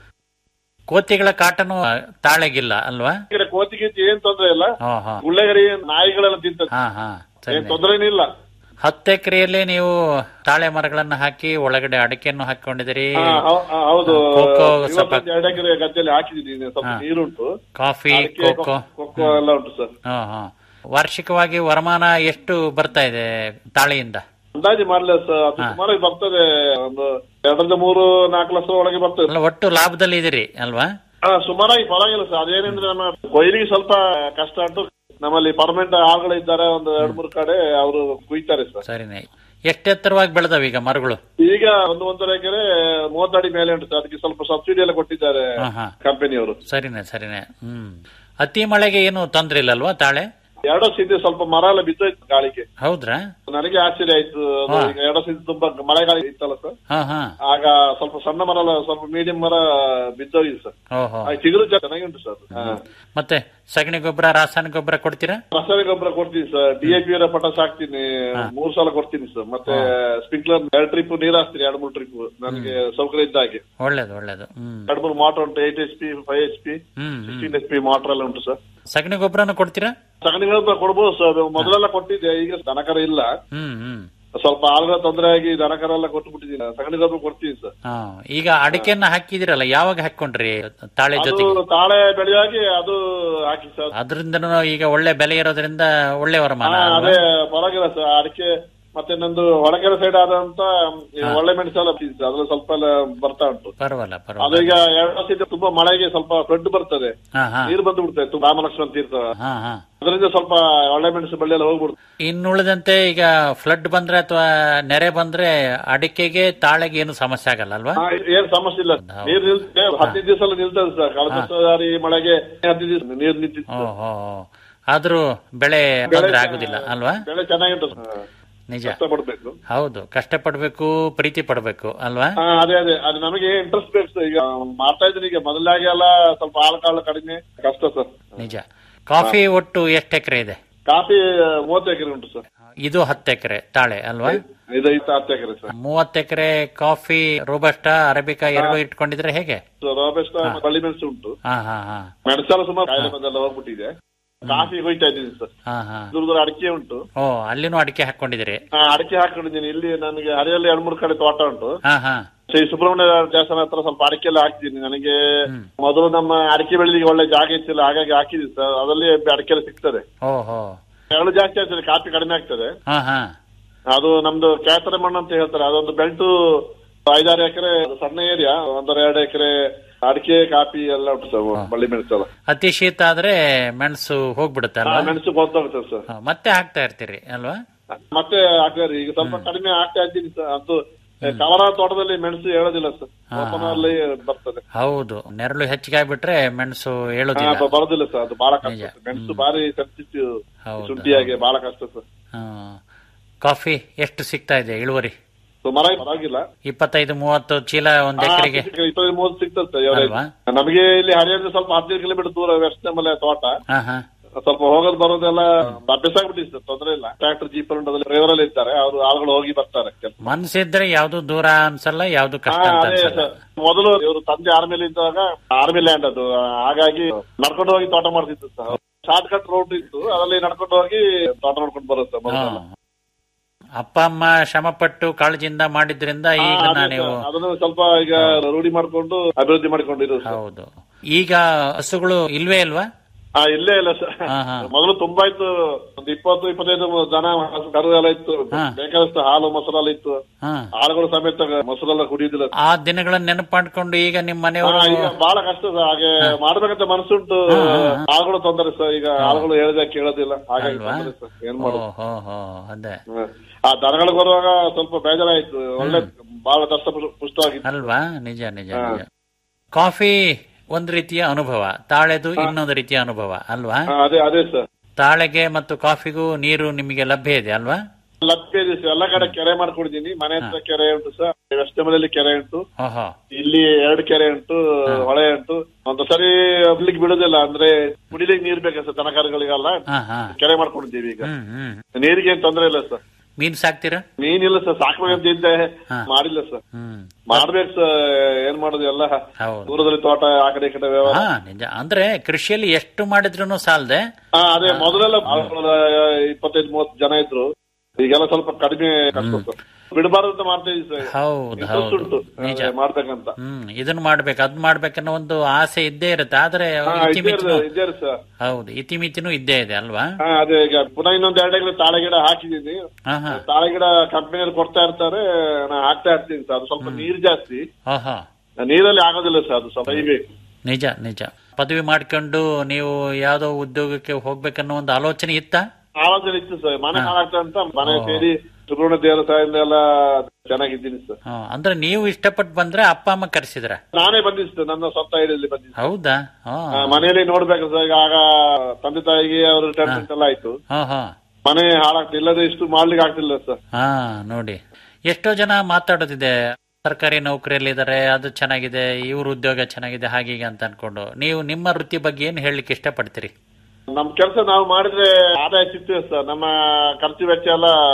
ಕೋತಿಗಳ ಕಾಟನು ತಾಳೆಗಿಲ್ಲ ಅಲ್ವಾ ಈ ಕಡೆ ಕೋತಿ ಗೀತಿ ಏನ್ ತೊಂದ್ರೆ ಇಲ್ಲ ಹಾ ಹಾ ಗುಳ್ಳೆಗರಿ ನಾಯಿಗಳೆಲ್ಲ ತಿಂತದೆ ಹಾ ಹಾ ಸರಿ ಏನ್ ತೊಂದ್ರೆನೇ ಇಲ್ಲ ಹತ್ತು ಎಕರೆಯಲ್ಲಿ ನೀವು ತಾಳೆ ಮರಗಳನ್ನ ಹಾಕಿ ಒಳಗಡೆ ಅಡಿಕೆಯನ್ನು ಹಾಕೊಂಡಿದ್ದೀರಿ ಆ, ಹೌ- ಆ, ಹೌದು ಕೊಕ್ಕೋ ಇವತ್ತೊಂದು ಸ್ವಲ್ಪ ಎರಡು ಎಕರೆ ಗದ್ದೆಯಲ್ಲಿ ಹಾಕಿದೀನಿ ಸ್ವಲ್ಪ ಹಾ. ನೀರುಂಟು ಕಾಫಿ ಅಡಿಕೆ, ಕೋಕೋ ಕೊ- ಕೊಕ್ಕೋ ಎಲ್ಲ ಉಂಟು ಸರ್ ಹಾ ಹಾ ವಾರ್ಷಿಕವಾಗಿ ವರಮಾನ ಎಷ್ಟು ಬರ್ತಾ ಇದೆ ತಾಳೆಯಿಂದ ಅಂದಾಜು ಮಾಡ್ಲ ಸರ್ ಅದು ಸುಮಾರು ಬರ್ತದೆ ಒಂದು ಎರಡರಿಂದ ಮೂರು ನಾಲ್ಕು ಲಕ್ಷ ಒಳಗೆ ಬರ್ತದೆ ಅಲ್ಲ ಒಟ್ಟು ಲಾಭದಲ್ಲಿ ಇದೀರಿ ಅಲ್ವಾ ಆ, ಸುಮಾರಾಗಿ ಪರವಾಗಿಲ್ಲ ಸರ್ ಅದೇನಂದ್ರೆ ನಮ್ಮ ಕೊಯ್ಲಿಗೆ ಸ್ವಲ್ಪ ಕಷ್ಟ ಉಂಟು ನಮ್ಮಲ್ಲಿ ಪರ್ಮನೆಂಟ್ ಆಳುಗಳು ಇದ್ದಾರೆ ಒಂದು ಎರಡ್ ಮೂರು ಕಡೆ ಅವರು ಕುಯ್ತಾರೆ ಸರ್ ಸರಿನೇ ಎಷ್ಟು ಎತ್ತರವಾಗಿ ಬೆಳೆದವ ಈಗ ಮರಗಳು ಈಗ ಒಂದು ಒಂದೂವರೆ ಎಕರೆ ಮೂವತ್ತಡಿ ಮೇಲೆ ಉಂಟು ಸರ್ ಅದಕ್ಕೆ ಸ್ವಲ್ಪ ಸಬ್ಸಿಡಿ ಎಲ್ಲ ಕೊಟ್ಟಿದ್ದಾರೆ ಹಾ ಹಾ ಕಂಪನಿಯವರು ಸರಿನೇ ಸರಿನೇ ಹ್ಮ್ ಅತಿ ಮಳೆಗೆ ಏನು ತೊಂದ್ರೆ ಇಲ್ಲಲ್ವಾ ತಾಳೆ ಎರಡೋ ಸಿದ್ದೆ ಸ್ವಲ್ಪ ಮರ ಎಲ್ಲ ಬಿದ್ದೋಯ್ತು ಗಾಳಿಗೆ ಹೌದ್ರಾ ನನಗೆ ಆಶ್ಚರ್ಯ ಆಯ್ತು ಅದು ಹಾ. ಈಗ ಎರಡೋ ಸಿದ್ದು ತುಂಬಾ ಮಳೆಗಾಲ ಇತ್ತಲ್ಲ ಸರ್ ಹಾ ಹಾ ಆಗ ಸ್ವಲ್ಪ ಸಣ್ಣ ಮರ ಅಲ್ಲ ಸ್ವಲ್ಪ ಮೀಡಿಯಂ ಮರ ಬಿದ್ದೋಗಿದೆ ಸರ್ ಓಹೋ ಆ, ಚಿಗುರು ಚೆನ್ನಾಗಿ ಉಂಟು ಸರ್ ಹಾ. ಮತ್ತೆ ಸಗಣಿ ಗೊಬ್ಬರ ರಾಸಾಯನಿಕ ಗೊಬ್ಬರ ಕೊಡ್ತೀರಾ ರಾಸಾಯನಿಕ ಗೊಬ್ಬರ ಕೊಡ್ತೀನಿ ಸರ್ ಡಿಎಪಿ ಅವರ ಪಟಾಸ್ ಹಾಕ್ತೀನಿ ಮೂರ್ ಸಲ ಕೊಡ್ತೀನಿ ಸರ್ ಮತ್ತೆ ಸ್ಪ್ರಿಂಕ್ಲರ್ ಎರಡು ಟ್ರಿಪ್ ನೀರ್ ಹಾಕ್ತೀನಿ ಎರಡು ಮೂರು ಟ್ರಿಪ್ ನನಗೆ ಸೌಕರ್ಯ ಇದ್ದ ಹಾಗೆ ಒಳ್ಳೇದು ಒಳ್ಳೇದು ಹ್ಮ್ ಎರಡು ಮೂರು ಮೋಟರ್ ಉಂಟು eight H P five H P ಹ್ಮ್ ಹ್ಮ್ ಸಿಕ್ಸ್ಟೀನ್ ಎಚ್ ಪಿ ಮೋಟರ್ ಎಲ್ಲ ಉಂಟು ಸರ್ ಸಗಣಿ ಗೊಬ್ಬರನು ಕೊಡ್ತೀರಾ ಸಗಣಿ ಗೊಬ್ಬರ ಕೊಡ್ಬೋದು ಸರ್ ಅದು ಮೊದಲೆಲ್ಲ ಕೊಟ್ಟಿದ್ದೆ ಈಗ ದನಕರ ಇಲ್ಲ ಹ್ಮ್ ಹ್ಮ್ ಸ್ವಲ್ಪ ಆಳುಗಳ ತೊಂದರೆ ಆಗಿ ದನಕರ ಎಲ್ಲ ಕೊಟ್ಟು ಬಿಟ್ಟಿದ್ದೀನಿ ಸಗಣಿ ಗೊಬ್ಬರ ಕೊಡ್ತೀನಿ ಸರ್ ಹಾ ಈಗ ಅಡಿಕೆಯನ್ನ ಹಾಕಿದಿರಲ್ಲ ಯಾವಾಗ ಹಾಕೊಂಡ್ರಿ ತಾಳೆ ಜೊತೆಗೆ ಅದು ತಾಳೆ ಬೆಳೆಯಾಗಿ ಅದು ಹಾಕಿ ಸರ್ ಅದರಿಂದನೂ ಈಗ ಒಳ್ಳೆ ಬೆಲೆ ಇರೋದ್ರಿಂದ ಒಳ್ಳೆ ವರಮಾನ ಹಾ, ಅಲ್ವಾ? ಅದೇ ಪರವಾಗಿಲ್ಲ ಸರ್ ಅಡಿಕೆ ಮತ್ತೆ ನಂದು ಒಳಕೆರೆ ಸೈಡ್ ಆದಂತ ಈ ಒಳ್ಳೆ ಮೆಣಸೆಲ್ಲ ಬಿಟ್ಟಿದೆ ಅದ್ರಲ್ಲಿ ಸ್ವಲ್ಪ ಎಲ್ಲ ಬರ್ತಾ ಉಂಟು ಪರವಾಗಿಲ್ಲ ಪರವಾಗಿಲ್ಲ ಅದೀಗ ಎರಡು ವರ್ಷ ಇದೆ, ತುಂಬಾ ಮಳೆಗೆ ಸ್ವಲ್ಪ ಫ್ಲಡ್ ಬರ್ತದೆ ಹಾ ಹಾ ನೀರು ಬಂದು ಬಿಡ್ತದೆ ತುಂಬ ರಾಮಲಕ್ಷ್ಮಣ ತೀರ್ಥ ಹಾ ಹಾ ಅದರಿಂದ ಸ್ವಲ್ಪ ಒಳ್ಳೆ ಮೆಣಸು ಬಳ್ಳಿ ಎಲ್ಲ ಹೋಗ್ಬಿಡ್ತದೆ ಇನ್ನುಳಿದಂತೆ ಈಗ ಫ್ಲಡ್ ಬಂದ್ರೆ ಅಥವಾ ನೆರೆ ಬಂದ್ರೆ ಅಡಿಕೆಗೆ ತಾಳೆಗೆ ಏನು ಸಮಸ್ಯೆ ಆಗಲ್ಲ ಅಲ್ವಾ ಹಾ, ಏನ್ ಸಮಸ್ಯೆ ಇಲ್ಲ ನೀರ್ ನಿಲ್ತದೆ ಹದಿನೈದು ದಿವಸ ಎಲ್ಲ ನಿಲ್ತದೆ ಸರ್ ಕಳೆದ ಸಾರಿ ಮಳೆಗೆ ಹದಿನೈದು ದಿವಸ ನೀರ್ ನಿಂತಿತ್ತು ಓ ಹೋ ಹೋ. ಆದ್ರೂ ಬೆಳೆ ತೊಂದ್ರೆ ಆಗುದಿಲ್ಲ ಅಲ್ವಾ ಬೆಳೆ ಚೆನ್ನಾಗಿತ್ತು ಸರ್. ನಿಜ ಕಷ್ಟಪಡ್ಬೇಕು ಹೌದು ಕಷ್ಟ ಪಡ್ಬೇಕು ಪ್ರೀತಿ ಪಡ್ಬೇಕು ಅಲ್ವಾ ಹಾ ಅದೇ ಅದೇ ಅದು ನಮಗೆ ಇಂಟ್ರೆಸ್ಟ್ ಬೇಕು ಸರ್ ಈಗ ಮಾಡ್ತಾ ಇದ್ದೀನಿ ಈಗ ಮೊದಲಾಗಿ ಎಲ್ಲ ಸ್ವಲ್ಪ ಹಾಳು ಕಾಳು ಕಡಿಮೆ ಕಷ್ಟ ಸರ್ ನಿಜ ಕಾಫಿ ಒಟ್ಟು ಎಷ್ಟು ಎಕರೆ ಇದೆ ಕಾಫಿ ಮೂವತ್ತು ಎಕರೆ ಉಂಟು ಸರ್ ಇದು ಹತ್ತು ಎಕರೆ ತಾಳೆ ಅಲ್ವಾ ಇದು ಐದು ಹತ್ತು ಎಕರೆ ಸರ್ ಮೂವತ್ತು ಎಕರೆ ಕಾಫಿ ರೋಬಸ್ಟಾ ಅರೇಬಿಕಾ ಎರಡು ಇಟ್ಕೊಂಡಿದ್ರೆ ಹೇಗೆ ರೋಬೆಸ್ಟ್ ಬಳ್ಳಿ ಮೆಣಸು ಉಂಟು ಹಾ ಹಾ ಹಾ ಮೆಣಸೆಲ್ಲ ಸುಮಾರು ಕಾಯಿಲೆ ಬಂದೆಲ್ಲ ಹೋಗ್ಬಿಟ್ಟಿದೆ ಕಾಫಿ ಹೋಯ್ತಾ ಇದ್ದೀನಿ ಸರ್ ಹಾ ಹಾ ದೂರ ದೂರ ಅಡಿಕೆ ಉಂಟು ಓ ಅಲ್ಲಿನೂ ಅಡಿಕೆ ಹಾಕೊಂಡಿದ್ದೀರಿ ಆ, ಅಡಿಕೆ ಹಾಕೊಂಡಿದ್ದೀನಿ ಇಲ್ಲಿ ನನಗೆ ಹರಿಯಲ್ಲಿ ಎರಡ್ ಮೂರು ಕಡೆ ತೋಟ ಉಂಟು ಹಾ ಹಾ ಶ್ರೀ ಸುಬ್ರಹ್ಮಣ್ಯ ದೇವಸ್ಥಾನ ಹತ್ರ ಸ್ವಲ್ಪ ಅಡಿಕೆ ಎಲ್ಲ ಹಾಕ್ತಿದ್ದೀನಿ ನನಗೆ ಮೊದಲು ನಮ್ಮ ಅಡಿಕೆ ಬೆಳೆಲಿಕ್ಕೆ ಒಳ್ಳೆ ಜಾಗ ಇತ್ತಿಲ್ಲ ಹಾಗಾಗಿ ಹಾಕಿದ್ದೀನಿ ಸರ್ ಅದರಲ್ಲಿ ಅಡಿಕೆ ಎಲ್ಲ ಸಿಗ್ತದೆ ಓ ಹೋ ಎರಡು ಜಾಸ್ತಿ ಆಗ್ತದೆ ಕಾಫಿ ಕಡಿಮೆ ಆಗ್ತದೆ ಹಾ ಹಾ ಅದು ನಮ್ದು ಕ್ಯಾತರೆ ಮಣ್ಣು ಅಂತ ಹೇಳ್ತಾರೆ ಅದೊಂದು ಬೆಲ್ಟು ಐದಾರು ಎಕರೆ ಸಣ್ಣ ಏರಿಯಾ ಒಂದರ ಎರಡು ಎಕರೆ ಅಡಿಕೆ ಕಾಫಿ ಎಲ್ಲ ಉಂಟು ಸರ್ ಬಳ್ಳಿ ಮೆಣಸು ಎಲ್ಲ ಅತಿ ಶೀತ ಆದ್ರೆ ಮೆಣಸು ಹೋಗ್ಬಿಡುತ್ತೆ ಆ, ಅಲ್ವಾ ಮೆಣಸು ಹೋಗ್ತದೆ ಸರ್ ಹಾ, ಮತ್ತೆ ಹಾಕ್ತಾ ಇರ್ತೀರಿ ಅಲ್ವಾ ಮತ್ತೆ ಹಾಕ್ತಾರೆ ಈಗ ಸ್ವಲ್ಪ ಕಡಿಮೆ ಆಗ್ತಾ ಇದ್ದೀನಿ ಸರ್ ಅದು ಕವರ ತೋಟದಲ್ಲಿ ಮೆಣಸು ಹೇಳೋದಿಲ್ಲ ಸರ್ ಓಪನ್ ಅಲ್ಲಿ ಬರ್ತದೆ ಹೌದು ನೆರಳು ಹೆಚ್ಚಿಗೆ ಆಗ್ಬಿಟ್ರೆ ಮೆಣಸು ಹಾ, ಹೇಳೋದಿಲ್ಲ ಬ- ಬರೋದಿಲ್ಲ ಸರ್ ಅದು ಬಹಳ ಕಷ್ಟ ನಿಜ. ಸರ್. ಮೆಣಸು ಬಾರಿ ಸೆನ್ಸಿಟಿವ್ ಹೌದು, ಶುಂಠಿಯಾಗಿ ಬಹಳ ಕಷ್ಟ ಸರ್ ಹಾ. ಕಾಫಿ ಎಷ್ಟು ಸಿಗ್ತಾ ಇದೆ ಇಳುವರಿ ಸೊ ಮರ ಪರವಾಗಿಲ್ಲ ಇಪ್ಪತ್ತೈದು ಮೂವತ್ತು ಚೀಲ ಒಂದ್ ಹಾ, ಎಕರೆಗೆ ಇಪ್ಪತ್ತೈದು ಮೂವತ್ತು ಸಿಗ್ತದೆ ಸರ್ ಎವರೇಜ್. ಅಲ್ವಾ? ನಮಗೆ ಇಲ್ಲಿ ಹರಿಯಾಣ ಸ್ವಲ್ಪ ಹದಿನೈದು ಕಿಲೋಮೀಟರ್ ದೂರ ವೆಸ್ಟ್ ಮೇಲೆ ತೋಟ ಹಾ ಹಾ ಸ್ವಲ್ಪ ಹೋಗೋದು ಬರೋದೆಲ್ಲ ಅಭ್ಯಾಸ ಆಗ್ಬಿಟ್ಟಿದೆ ಸರ್ ತೊಂದರೆ ಇಲ್ಲ ಟ್ರಾಕ್ಟರ್ ಜೀಪ್ ಉಂಟದಲ್ಲಿ ಡ್ರೈವರ್ ಅಲ್ಲಿ ಇರ್ತಾರೆ ಅವರು ಆಳುಗಳು ಹೋಗಿ ಬರ್ತಾರೆ ಕೆಲ್ಸ. ಮನ್ಸಿದ್ರೆ ಯಾವ್ದು ದೂರ ಅನ್ಸಲ್ಲ ಯಾವ್ದು ಕಷ್ಟ ಹಾ, ಅಂತ ಅದೇ ಅನ್ಸಲ್ಲ ಸರ್. ಮೊದಲು ಇವರು ತಂದೆ ಆರ್ಮಿಲಿ ಇದ್ದಾಗ ಆರ್ಮಿ ಲ್ಯಾಂಡ್ ಅದು ಹಾಗಾಗಿ ನಡ್ಕೊಂಡು ಹೋಗಿ ತೋಟ ಮಾಡ್ತಿತ್ತು ಸರ್ ಶಾರ್ಟ್ ಕಟ್ ರೋಡ್ ಇತ್ತು ಅದರಲ್ಲಿ ನಡ್ಕೊಂಡು ಹೋಗಿ ತೋಟ ನೋಡ್ಕೊಂಡು ಬರುತ್ತೆ ಹಾ. ಅಪ್ಪ ಅಮ್ಮ ಶ್ರಮ ಪಟ್ಟು ಕಾಳಜಿಯಿಂದ ಮಾಡಿದ್ರಿಂದ ಈಗ ನೀವು ಅದನ್ನು ಸ್ವಲ್ಪ ಈಗ ರೂಢಿ ಮಾಡ್ಕೊಂಡು ಅಭಿವೃದ್ಧಿ ಮಾಡ್ಕೊಂಡಿರೋದು ಸರ್. ಹೌದು ಈಗ ಹಸುಗಳು ಇಲ್ವೇ ಇಲ್ವಾ ಹಾ ಇಲ್ಲೇ ಇಲ್ಲ ಸರ್ ಹಾ, ಹಾ. ಮೊದಲು ತುಂಬಾ ಇತ್ತು ಒಂದು ಇಪ್ಪತ್ತು ಇಪ್ಪತ್ತೈದು ಜನ ಹಸು ಕರು ಎಲ್ಲ ಇತ್ತು ಹಾ. ಬೇಕಾದಷ್ಟು ಹಾಲು ಮೊಸರೆಲ್ಲ ಇತ್ತು ಹಾ ಹಾಳುಗಳು ಸಮೇತ ಮೊಸರೆಲ್ಲ ಕುಡಿಯುದಿಲ್ಲ ಆ ದಿನಗಳನ್ನ ನೆನಪು ಮಾಡ್ಕೊಂಡು ಈಗ ನಿಮ್ಮ ಹಾ, ಮನೆಯವರು ಈಗ ಬಹಳ ಕಷ್ಟ ಸರ್ ಹಾಗೆ ಮಾಡ್ಬೇಕಂತ ಮನಸ್ಸುಂಟು ಆಳುಗಳು ತೊಂದರೆ ಸರ್ ಈಗ ಆಳುಗಳು ಹೇಳಿದ ಕೇಳೋದಿಲ್ಲ ಹಾಗಾಗಿ ಅಲ್ವಾ ತೊಂದರೆ ಸರ್ ಏನ್ ಓ ಮಾಡೋದು ಹೋ ಹೋ ಅದೇ ಹ್ಮ್. ಆ ದನಗಳಿಗೆ ಬರುವಾಗ ಸ್ವಲ್ಪ ಬೇಜಾರಾಯ್ತು ಒಳ್ಳೆ ಬಹಳ ದಷ್ಟ ಪುಷ್ಟವಾಗಿತ್ತು ಅಲ್ವಾ ನಿಜ ನಿಜ ನಿಜ ಕಾಫಿ ಒಂದ್ ರೀತಿಯ ಅನುಭವ ತಾಳೆದು ಇನ್ನೊಂದು ರೀತಿಯ ಅನುಭವ ಅಲ್ವಾ ಹಾ, ಅದೇ ಅದೇ ಸರ್ ತಾಳೆಗೆ ಮತ್ತು ಕಾಫಿಗೂ ನೀರು ನಿಮಗೆ ಲಭ್ಯ ಇದೆ ಅಲ್ವಾ ಲಭ್ಯ ಇದೆ ಸರ್ ಎಲ್ಲ ಕಡೆ ಕೆರೆ ಮಾಡ್ಕೊಂಡಿದ್ದೀನಿ ಮನೆ ಹತ್ರ ಕೆರೆ ಉಂಟು ಸರ್ ವೆಸ್ಟ್ ಮಲೆಯಲ್ಲಿ ಕೆರೆ ಉಂಟು ಓಹೋ ಇಲ್ಲಿ ಎರಡು ಕೆರೆ ಉಂಟು ಹೊಳೆ ಉಂಟು ಒಂದು ಸರಿ ಒಬ್ಲಿಕ್ಕೆ ಬಿಡುದಿಲ್ಲ ಅಂದ್ರೆ ಕುಡಿಲಿಕ್ಕೆ ನೀರ್ ಬೇಕು ಸರ್ ದನಕರುಗಳಿಗೆಲ್ಲ ಹಾ ಹಾ ಕೆರೆ ಮಾಡ್ಕೊಂಡಿದ್ದೀವಿ ಈಗ ಹ್ಮ್ ಹ್ಮ್ ನೀರಿಗೆ ಏನ್ ತೊಂದ್ರೆ ಇಲ್ಲ ಸರ್ ಮೀನ್ ಸಾಕ್ತೀರಾ ಮೀನಿಲ್ಲ ಸರ್ ಸಾಕ್ಬೇಕಂತ ಇದ್ದೆ ಹಾ. ಮಾಡಿಲ್ಲ ಸರ್ ಹ್ಮ್ ಮಾಡ್ಬೇಕು ಸರ್ ಏನ್ ಮಾಡೋದು ಎಲ್ಲ ಹೌದು ದೂರದಲ್ಲಿ ತೋಟ ಆ ಕಡೆ ಈ ಕಡೆ ವ್ಯವಹಾರ ಹಾ ನಿಜ ಅಂದ್ರೆ ಕೃಷಿಯಲ್ಲಿ ಎಷ್ಟು ಮಾಡಿದ್ರು ಸಾಲದೆ ಹಾ ಅದೇ ಮೊದಲೆಲ್ಲ ಆಳ್ಗಳು ಇಪ್ಪತ್ತೈದು ಮೂವತ್ತು ಜನ ಇದ್ರು ಈಗೆಲ್ಲ ಸ್ವಲ್ಪ ಕಡಿಮೆ ಕಷ್ಟ ಸರ್ ಬಿಡಬಾರ್ದು ಅಂತ ಮಾಡ್ತಾ ಇದೀವಿ ಸರ್ ಹೌದು Interest ಹೌದು ಉಂಟು ನಿಜ ಅದೇ ಮಾಡ್ಬೇಕಂತ ಹ್ಮ್ ಇದನ್ನ ಮಾಡ್ಬೇಕು ಅದ್ ಮಾಡ್ಬೇಕನ್ನೋ ಒಂದು ಆಸೆ ಇದ್ದೇ ಇರುತ್ತೆ ಆದ್ರೆ ಹಾ ಇದ್ದೇ ಇತಿಮಿತಿನೂ ಇರ್- ಇದ್ದೇ ಇರ್ ಸರ್ ಹೌದು ಇತಿಮಿತಿನೂ ಇದ್ದೇ ಇದೆ ಅಲ್ವಾ ಹಾ ಅದೇ ಈಗ ಪುನಃ ಇನ್ನೊಂದ್ ಎರಡು ಎಕರೆ ತಾಳೆ ಗಿಡ ಹಾಕಿದೀನಿ ಹಾ ಹಾ ತಾಳೆ ಗಿಡ ಕಂಪನಿಯಲ್ಲಿ ಕೊಡ್ತಾ ಇರ್ತಾರೆ ನಾ ಹಾಕ್ತಾ ಇರ್ತೀನಿ ಸರ್ ಅದು ಸ್ವಲ್ಪ ನೀರ್ ಜಾಸ್ತಿ ಓಹೋ ನೀರಲ್ಲಿ ಆಗೋದಿಲ್ಲ ಸರ್ ಅದು ಸ್ವಲ್ಪ ಬೇಕು ನಿಜ ನಿಜ ಪದವಿ ಮಾಡ್ಕೊಂಡು ನೀವು ಯಾವ್ದೋ ಉದ್ಯೋಗಕ್ಕೆ ಹೋಗ್ಬೇಕನ್ನೋ ಒಂದು ಆಲೋಚನೆ ಇತ್ತಾ ಆಲೋಚನೆ ಇತ್ತು ಸರ್ ಮನೆ ಹಾಳಾಗ್ತಾ ಅಂತ ಮನೆ ಸೇರಿ ಸುಬ್ರಹ್ಮಣ್ಯ ದೇವರ ಸಹಾಯದಿಂದ ಎಲ್ಲ ಚೆನ್ನಾಗಿದ್ದೀನಿ ಸರ್ ಹಾ, ಅಂದ್ರೆ ನೀವು ಇಷ್ಟಪಟ್ಟು ಬಂದ್ರೆ ಅಪ್ಪ ಅಮ್ಮ ಕರೆಸಿದ್ರ ನಾನೇ ಬಂದಿದ್ದು ಸರ್ ನನ್ನ ಸ್ವಂತ ಐಡಿಯಲ್ಲಿ ಬಂದಿದ್ದು ಹೌದಾ ಹಾ ಆ, ಮನೆಯಲ್ಲಿ ನೋಡ್ಬೇಕು ಸರ್ ಈಗ ಆಗ ತಂದೆ ತಾಯಿಗೆ ಅವ್ರ ರಿಟೈರ್ಮೆಂಟ್ ಎಲ್ಲ ಆಯ್ತು ಹಾ ಹಾ ಮನೆ ಹಾಳಾಗ್ತಿಲ್ಲ ಇಲ್ಲದೆ ಇಷ್ಟು ಮಾಡ್ಲಿಕ್ಕೆ ಆಗ್ತಿಲ್ಲ ಸರ್ ಹಾ ನೋಡಿ ಎಷ್ಟೋ ಜನ ಮಾತಾಡೋದಿದೆ ಸರ್ಕಾರಿ ನೌಕರಿಯಲ್ಲಿ ಇದಾರೆ ಅದು ಚೆನ್ನಾಗಿದೆ ಇವ್ರ ಉದ್ಯೋಗ ಚೆನ್ನಾಗಿದೆ ಹಾಗೆ ಹೀಗೆ ಅಂತ ಅನ್ಕೊಂಡು ನೀವು ನಿಮ್ಮ ವೃತ್ತಿ ಬಗ್ಗೆ ಏನ್ ಹೇಳಲಿಕ್ಕೆ ಇಷ್ಟಪಡ್ತೀರಿ ನಮ್ ಕೆಲಸ ನಾವು ಮಾಡಿದ್ರೆ ಆದಾಯ ಸಿಗ್ತದೆ ಸರ್ ನಮ್ಮ ಖರ್ಚು ವೆಚ್ಚ ಎಲ್ಲ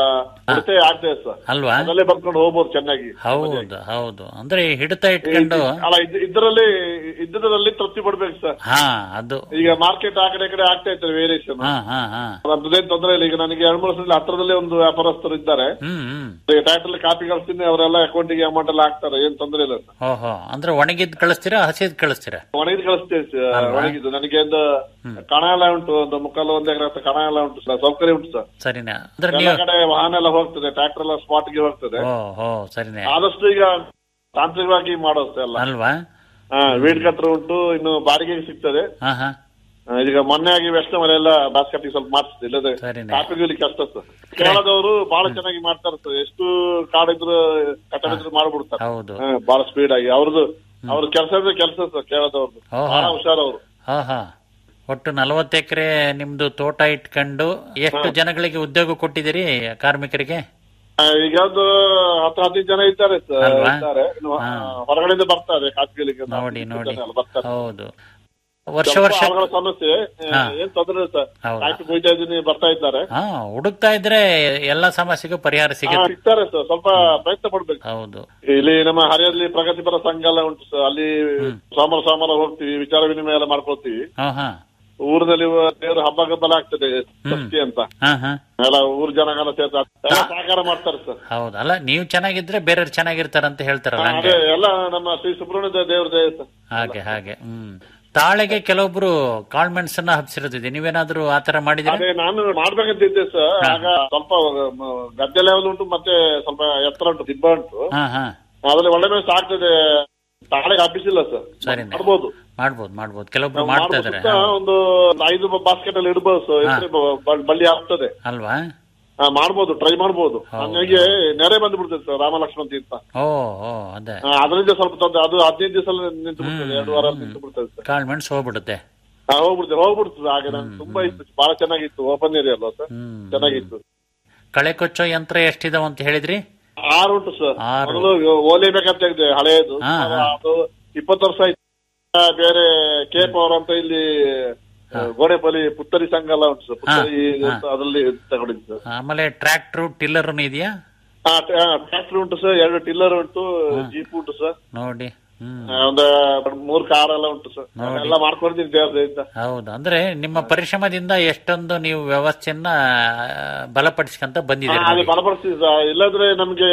ಉಳಿತಾಯ ಆಗ್ತದೆ ಸರ್ ಅಲ್ವಾ ಅದರಲ್ಲೇ ಬರ್ಕೊಂಡು ಹೋಗ್ಬೋದು ಚೆನ್ನಾಗಿ ಹೌದು ಹೌದು ಅಂದ್ರೆ ಹಿಡಿತ ಇಟ್ಕೊಂಡು ಅಲ್ಲ ಇದ್- ಇದ್ರಲ್ಲಿ ಇದ್ದರಲ್ಲಿ ತೃಪ್ತಿ ಪಡ್ಬೇಕು ಸರ್ ಹಾ ಅದು ಈಗ ಮಾರ್ಕೆಟ್ ಆ ಕಡೆ ಈ ಕಡೆ ಆಗ್ತಾ ಇದ್ದಾರೆ ವೇರಿಯೇಷನ್ ಹಾ ಹಾ ಹಾ ಅದೇನ್ ತೊಂದರೆ ಇಲ್ಲ ಈಗ ನನಗೆ ಎರಡು ಮೂರು ವರ್ಷದಲ್ಲಿ ಹತ್ರದಲ್ಲೇ ಒಂದು ವ್ಯಾಪಾರಸ್ಥರು ಇದ್ದಾರೆ ಹ್ಮ್ ಹ್ಮ್ ಟ್ಯಾಕ್ಟರ್ ಕಾಪಿ ಕಳಿಸ್ತೀನಿ ಅವರೆಲ್ಲ ಅಕೌಂಟಿಗೆ ಅಮೌಂಟ್ ಎಲ್ಲ ಹಾಕ್ತಾರೆ ಏನ್ ತೊಂದರೆ ಇಲ್ಲ ಸರ್ ಓಹೋ ಅಂದ್ರೆ ಒಣಗಿದ್ ಕಳಿಸ್ತೀರಾ ಹಸಿದ್ ಕಳಿಸ್ತೀರಾ ಒಣಗಿದ್ ಕಳಿಸ್ತೇವೆ ಸರ್ ಒಣಗಿದ್ದು ನನಗೆ ಒಂದು ಕಣ ಎಲ್ಲ ಉಂಟು ಒಂದು ಮುಕ್ಕಾಲು ಒಂದ್ ಎಕರೆ ಹತ್ತು ಕಣ ಎಲ್ಲ ಉಂಟು ಸರ್ ಸೌಕರ್ಯ ಉಂಟು ಸರ್ ಸರಿನಾ ಅಂದ್ರೆ ಎಲ್ಲ ನೀವು ಕಡೆ ವಾಹನ ಎಲ್ಲ ಹೋಗ್ತದೆ ಟ್ರ್ಯಾಕ್ಟರ್ ಎಲ್ಲ ಸ್ಪಾಟ್ ಗೆ ಹೋಗ್ತದೆ ಓ ಹೋ ಸರಿನೇ ಆದಷ್ಟು ಈಗ ತಾಂತ್ರಿಕವಾಗಿ ಮಾಡೋದು ಎಲ್ಲ ಅಲ್ವಾ ವೀಡ್ ಕಟ್ರ್ ಉಂಟು ಇನ್ನು ಬಾಡಿಗೆಗೆ ಸಿಗ್ತದೆ ಹಾ ಹಾ ಆ, ಈಗ ಮೊನ್ನೆ ಆಗಿ ವೆಸ್ಟ್ ಮನೆಯೆಲ್ಲ ಬಾಸ್ಕೆಟ್ ಸ್ವಲ್ಪ ಮಾಡ್ತಿದ್ದೆ ಇಲ್ಲದೆ ಸರಿನೇ. ಕಾಪಿಗೆ ಕಷ್ಟ ಸರ್ ಕೇರಳದವರು ಬಹಳ ಚೆನ್ನಾಗಿ ಮಾಡ್ತಾರೆ ಸರ್ ಎಷ್ಟು ಕಾಡಿದ್ರು ಕಟ್ಟಡ ಇದ್ರು ಮಾಡ್ಬಿಡ್ತಾರೆ ಹೌದು ಹಾ, ಬಹಳ ಸ್ಪೀಡ್ ಆಗಿ ಅವ್ರದ್ದು ಅವ್ರ ಕೆಲಸ ಅಂದ್ರೆ ಕೆಲಸ ಸರ್ ಕೇರಳದವ್ರದ್ದು ಓಹೋ. ಬಹಳ ಹುಷಾರವ್ರು ಹಾ ಹಾ ಒಟ್ಟು ನಲವತ್ತು ಎಕರೆ ನಿಮ್ದು ತೋಟ ಇಟ್ಕೊಂಡು ಎಷ್ಟು ಜನಗಳಿಗೆ ಉದ್ಯೋಗ ಕೊಟ್ಟಿದ್ದೀರಿ ಕಾರ್ಮಿಕರಿಗೆ ಆ, ಈಗ ಒಂದು ಹತ್ತು ಹದಿನೈದು ಜನ ಇದ್ದಾರೆ ಸರ್ ಅಲ್ವಾ? ಇದ್ದಾರೆ ಇನ್ನು, ಆ, ಹಾ. ಹೊರಗಡೆಯಿಂದ ಬರ್ತಾರೆ ಕಾಪಿಗಳಿಗೆ ನೋಡಿ ನೋಡಿ ಬರ್ತಾರೆ ಹೌದು ವರ್ಷ ಸ್ವಲ್ಪ ವರ್ಷ ಆಳುಗಳ ಸಮಸ್ಯೆ ಆ, ಹಾ. ಏನ್ ತೊಂದರೆ ಇಲ್ಲ ಸರ್ ಹೌದಾ? ಕಾಪಿ ಕೊಯ್ತಾ ಇದ್ದೀನಿ ಬರ್ತಾ ಇದ್ದಾರೆ ಹಾ ಹುಡುಕ್ತಾ ಇದ್ರೆ ಎಲ್ಲಾ ಸಮಸ್ಯೆಗೂ ಪರಿಹಾರ ಹಾ, ಸಿಗುತ್ತೆ ಸಿಗ್ತಾರೆ ಸರ್ ಸ್ವಲ್ಪ ಪ್ರಯತ್ನ ಪಡ್ಬೇಕು ಹೌದು ಇಲ್ಲಿ ನಮ್ಮ ಹರಿಯಲ್ಲಿ ಪ್ರಗತಿಪರ ಸಂಘ ಎಲ್ಲ ಉಂಟು ಸರ್ ಅಲ್ಲಿ ಸೋಮವಾರ ಸೋಮವಾರ ಹೋಗ್ತೀವಿ ವಿಚಾರ ವಿನಿಮಯ ಎಲ್ಲ ಮಾಡ್ಕೊಳ್ತೀವಿ ಹಾ ಹಾ ಊರಿನಲ್ಲಿ ದೇವ್ರ ಹಬ್ಬ ಗಬ್ಬಲ ಆಗ್ತದೆ ಷಷ್ಠಿ ಅಂತ ಹಾ ಹಾ ಎಲ್ಲ ಊರ್ ಜನಗೆಲ್ಲ ಸೇರ್ತಾರೆ ಎಲ್ಲ ಸಹಕಾರ ಮಾಡ್ತಾರೆ ಸರ್ ಹೌದು ಅಲ್ಲ ನೀವು ಚೆನ್ನಾಗಿದ್ರೆ ಬೇರೆಯವ್ರು ಚೆನ್ನಾಗಿರ್ತಾರಂತ ಹೇಳ್ತಾರಲ್ಲ ಹಾ, ಹಂಗೆ ಅದೇ ಎಲ್ಲ ನಮ್ಮ ಶ್ರೀ ಸುಬ್ರಹ್ಮಣ್ಯ ದೇವ್ರ ದಯ ಸರ್ ಹಾಗೆ ಹಾಗೆ ಹ್ಮ್ ತಾಳೆಗೆ ಕೆಲವೊಬ್ರು ಕಾಳ್ಮೆಣಸನ್ನ ಹಬ್ಸಿರೋದಿದೆ ನೀವೇನಾದ್ರೂ ಆತರ ಮಾಡಿದ್ರೆ ಅದೇ ನಾನು ಮಾಡ್ಬೇಕಂತ ಇದ್ದೆ ಸರ್ ಆಗ ಸ್ವಲ್ಪ ಮ, ಗದ್ದೆ ಲೆವೆಲ್ ಉಂಟು ಮತ್ತೆ ಸ್ವಲ್ಪ ಎತ್ತರ ಉಂಟು ದಿಬ್ಬ ಉಂಟು ಹಾ ಹಾ ಅದ್ರಲ್ಲಿ ಒಳ್ಳೆ ಮೆಣಸು ಆಗ್ತದೆ ತಾಳೆಗೆ ಹಬ್ಬಿಸಿಲ್ಲ ಸರ್ ಸರಿನೇ. ಮಾಡ್ಬೋದು ಮಾಡ್ಬೋದು ಮಾಡ್ಬೋದು ಕೆಲವೊಬ್ರು ನಾವು ಮಾಡ್ತಾ ಮಾಡ್ಬೋದು. ಇದಾರೆ ಸುತ್ತ ಒಂದು ಐದು ಬಾಸ್ಕೆಟ್ ಅಲ್ಲಿ ಇಡ್ಬೋದು ಸರ್ ಎತ್ರೆ ಬ- ಬ- ಬಳ್ಳಿ ಆಗ್ತದೆ ಅಲ್ವಾ ಹಾ, ಮಾಡ್ಬೋದು ಟ್ರೈ ಮಾಡ್ಬೋದು ನನಗೆ ನೆರೆ ಬಂದ್ಬಿಡ್ತದೆ ಸರ್ ರಾಮ ಲಕ್ಷ್ಮಣ ತೀರ್ಥ ಓ ಓ ಅದೇ ಹಾ, ಅದರಿಂದ ಸ್ವಲ್ಪ ತೊಂದ್ರೆ ಅದು ಹದಿನೈದು ದಿವಸ ನಿಂತು ಬಿಡ್ತದೆ ಎರಡು ವಾರ ನಿಂತು ಬಿಡ್ತದೆ ಸರ್ ಕಾಳ್ಮೆಣಸು ಹೋಗ್ಬಿಡುತ್ತೆ ಹಾ, ಹೋಗ್ಬಿಡ್ತದೆ ಹೋಗ್ಬಿಡ್ತದೆ ಹಾಗೆ ನಾನು ತುಂಬಾ ಇತ್ತು ಬಹಳ ಚೆನ್ನಾಗಿತ್ತು ಓಪನ್ ಏರಿಯಾ ಅಲ್ವಾ ಸರ್ ಹ್ಮ್ ಚೆನ್ನಾಗಿತ್ತು ಕಳೆ ಕೊಚ್ಚೋ ಯಂತ್ರ ಎಷ್ಟಿದಾವ ಅಂತ ಹೇಳಿದ್ರಿ ಆರು ಉಂಟು ಸರ್ ಆರು. ಮೊದಲು ಓಲೆ ಬೇಕಂತ ಇದೆ ಹಳೆಯದು ಹಾ, ಹಾ. ಅದು ಇಪ್ಪತ್ತು ವರ್ಷ ಆಯ್ತು ಆ, ಬೇರೆ ಕೆ ಪವರ್ ಅಂತ ಇಲ್ಲಿ ಗೋಡೆಪಲ್ಲಿ ಪುತ್ತರಿ ಸಂಘ ಎಲ್ಲ ಉಂಟು ಸರ್ ಪುತ್ತರಿ ಹಾ. ಅಂತ ಅದ್ರಲ್ಲಿ ತಗೊಂಡಿದ್ದು ಸರ್ ಆಮೇಲೆ ಟ್ರ್ಯಾಕ್ಟರ್ ಟಿಲ್ಲರ್ ಇದೆಯಾ ಟ್ರ್ಯಾಕ್ಟರ್ ಉಂಟು ಸರ್ ಎರಡು ಟಿಲ್ಲರ್ ಉಂಟು ಜೀಪ್ ಉಂಟು ಸರ್ ನೋಡಿ ಹ್ಮ್ ಆ, ಒಂದು ಮೂರ್ ಕಾರ್ ಎಲ್ಲ ಉಂಟು ಸರ್ ನೋಡಿ. ಎಲ್ಲ ಮಾಡ್ಕೊಂಡಿದ್ದೀನಿ ದೇವ್ರದಿಂದ ಹೌದು ಅಂದ್ರೆ ನಿಮ್ಮ ಪರಿಶ್ರಮದಿಂದ ಎಷ್ಟೊಂದು ನೀವು ವ್ಯವಸ್ಥೆಯನ್ನ ಆ, ಬಲಪಡಿಸ್ಕೊಂತ ಬಂದಿದ್ದೀರಿ ಅದೇ ನೋಡಿ. ಬಲಪಡಿಸ್ತೀವಿ ಸರ್ ಇಲ್ಲಾಂದ್ರೆ ನಮ್ಗೆ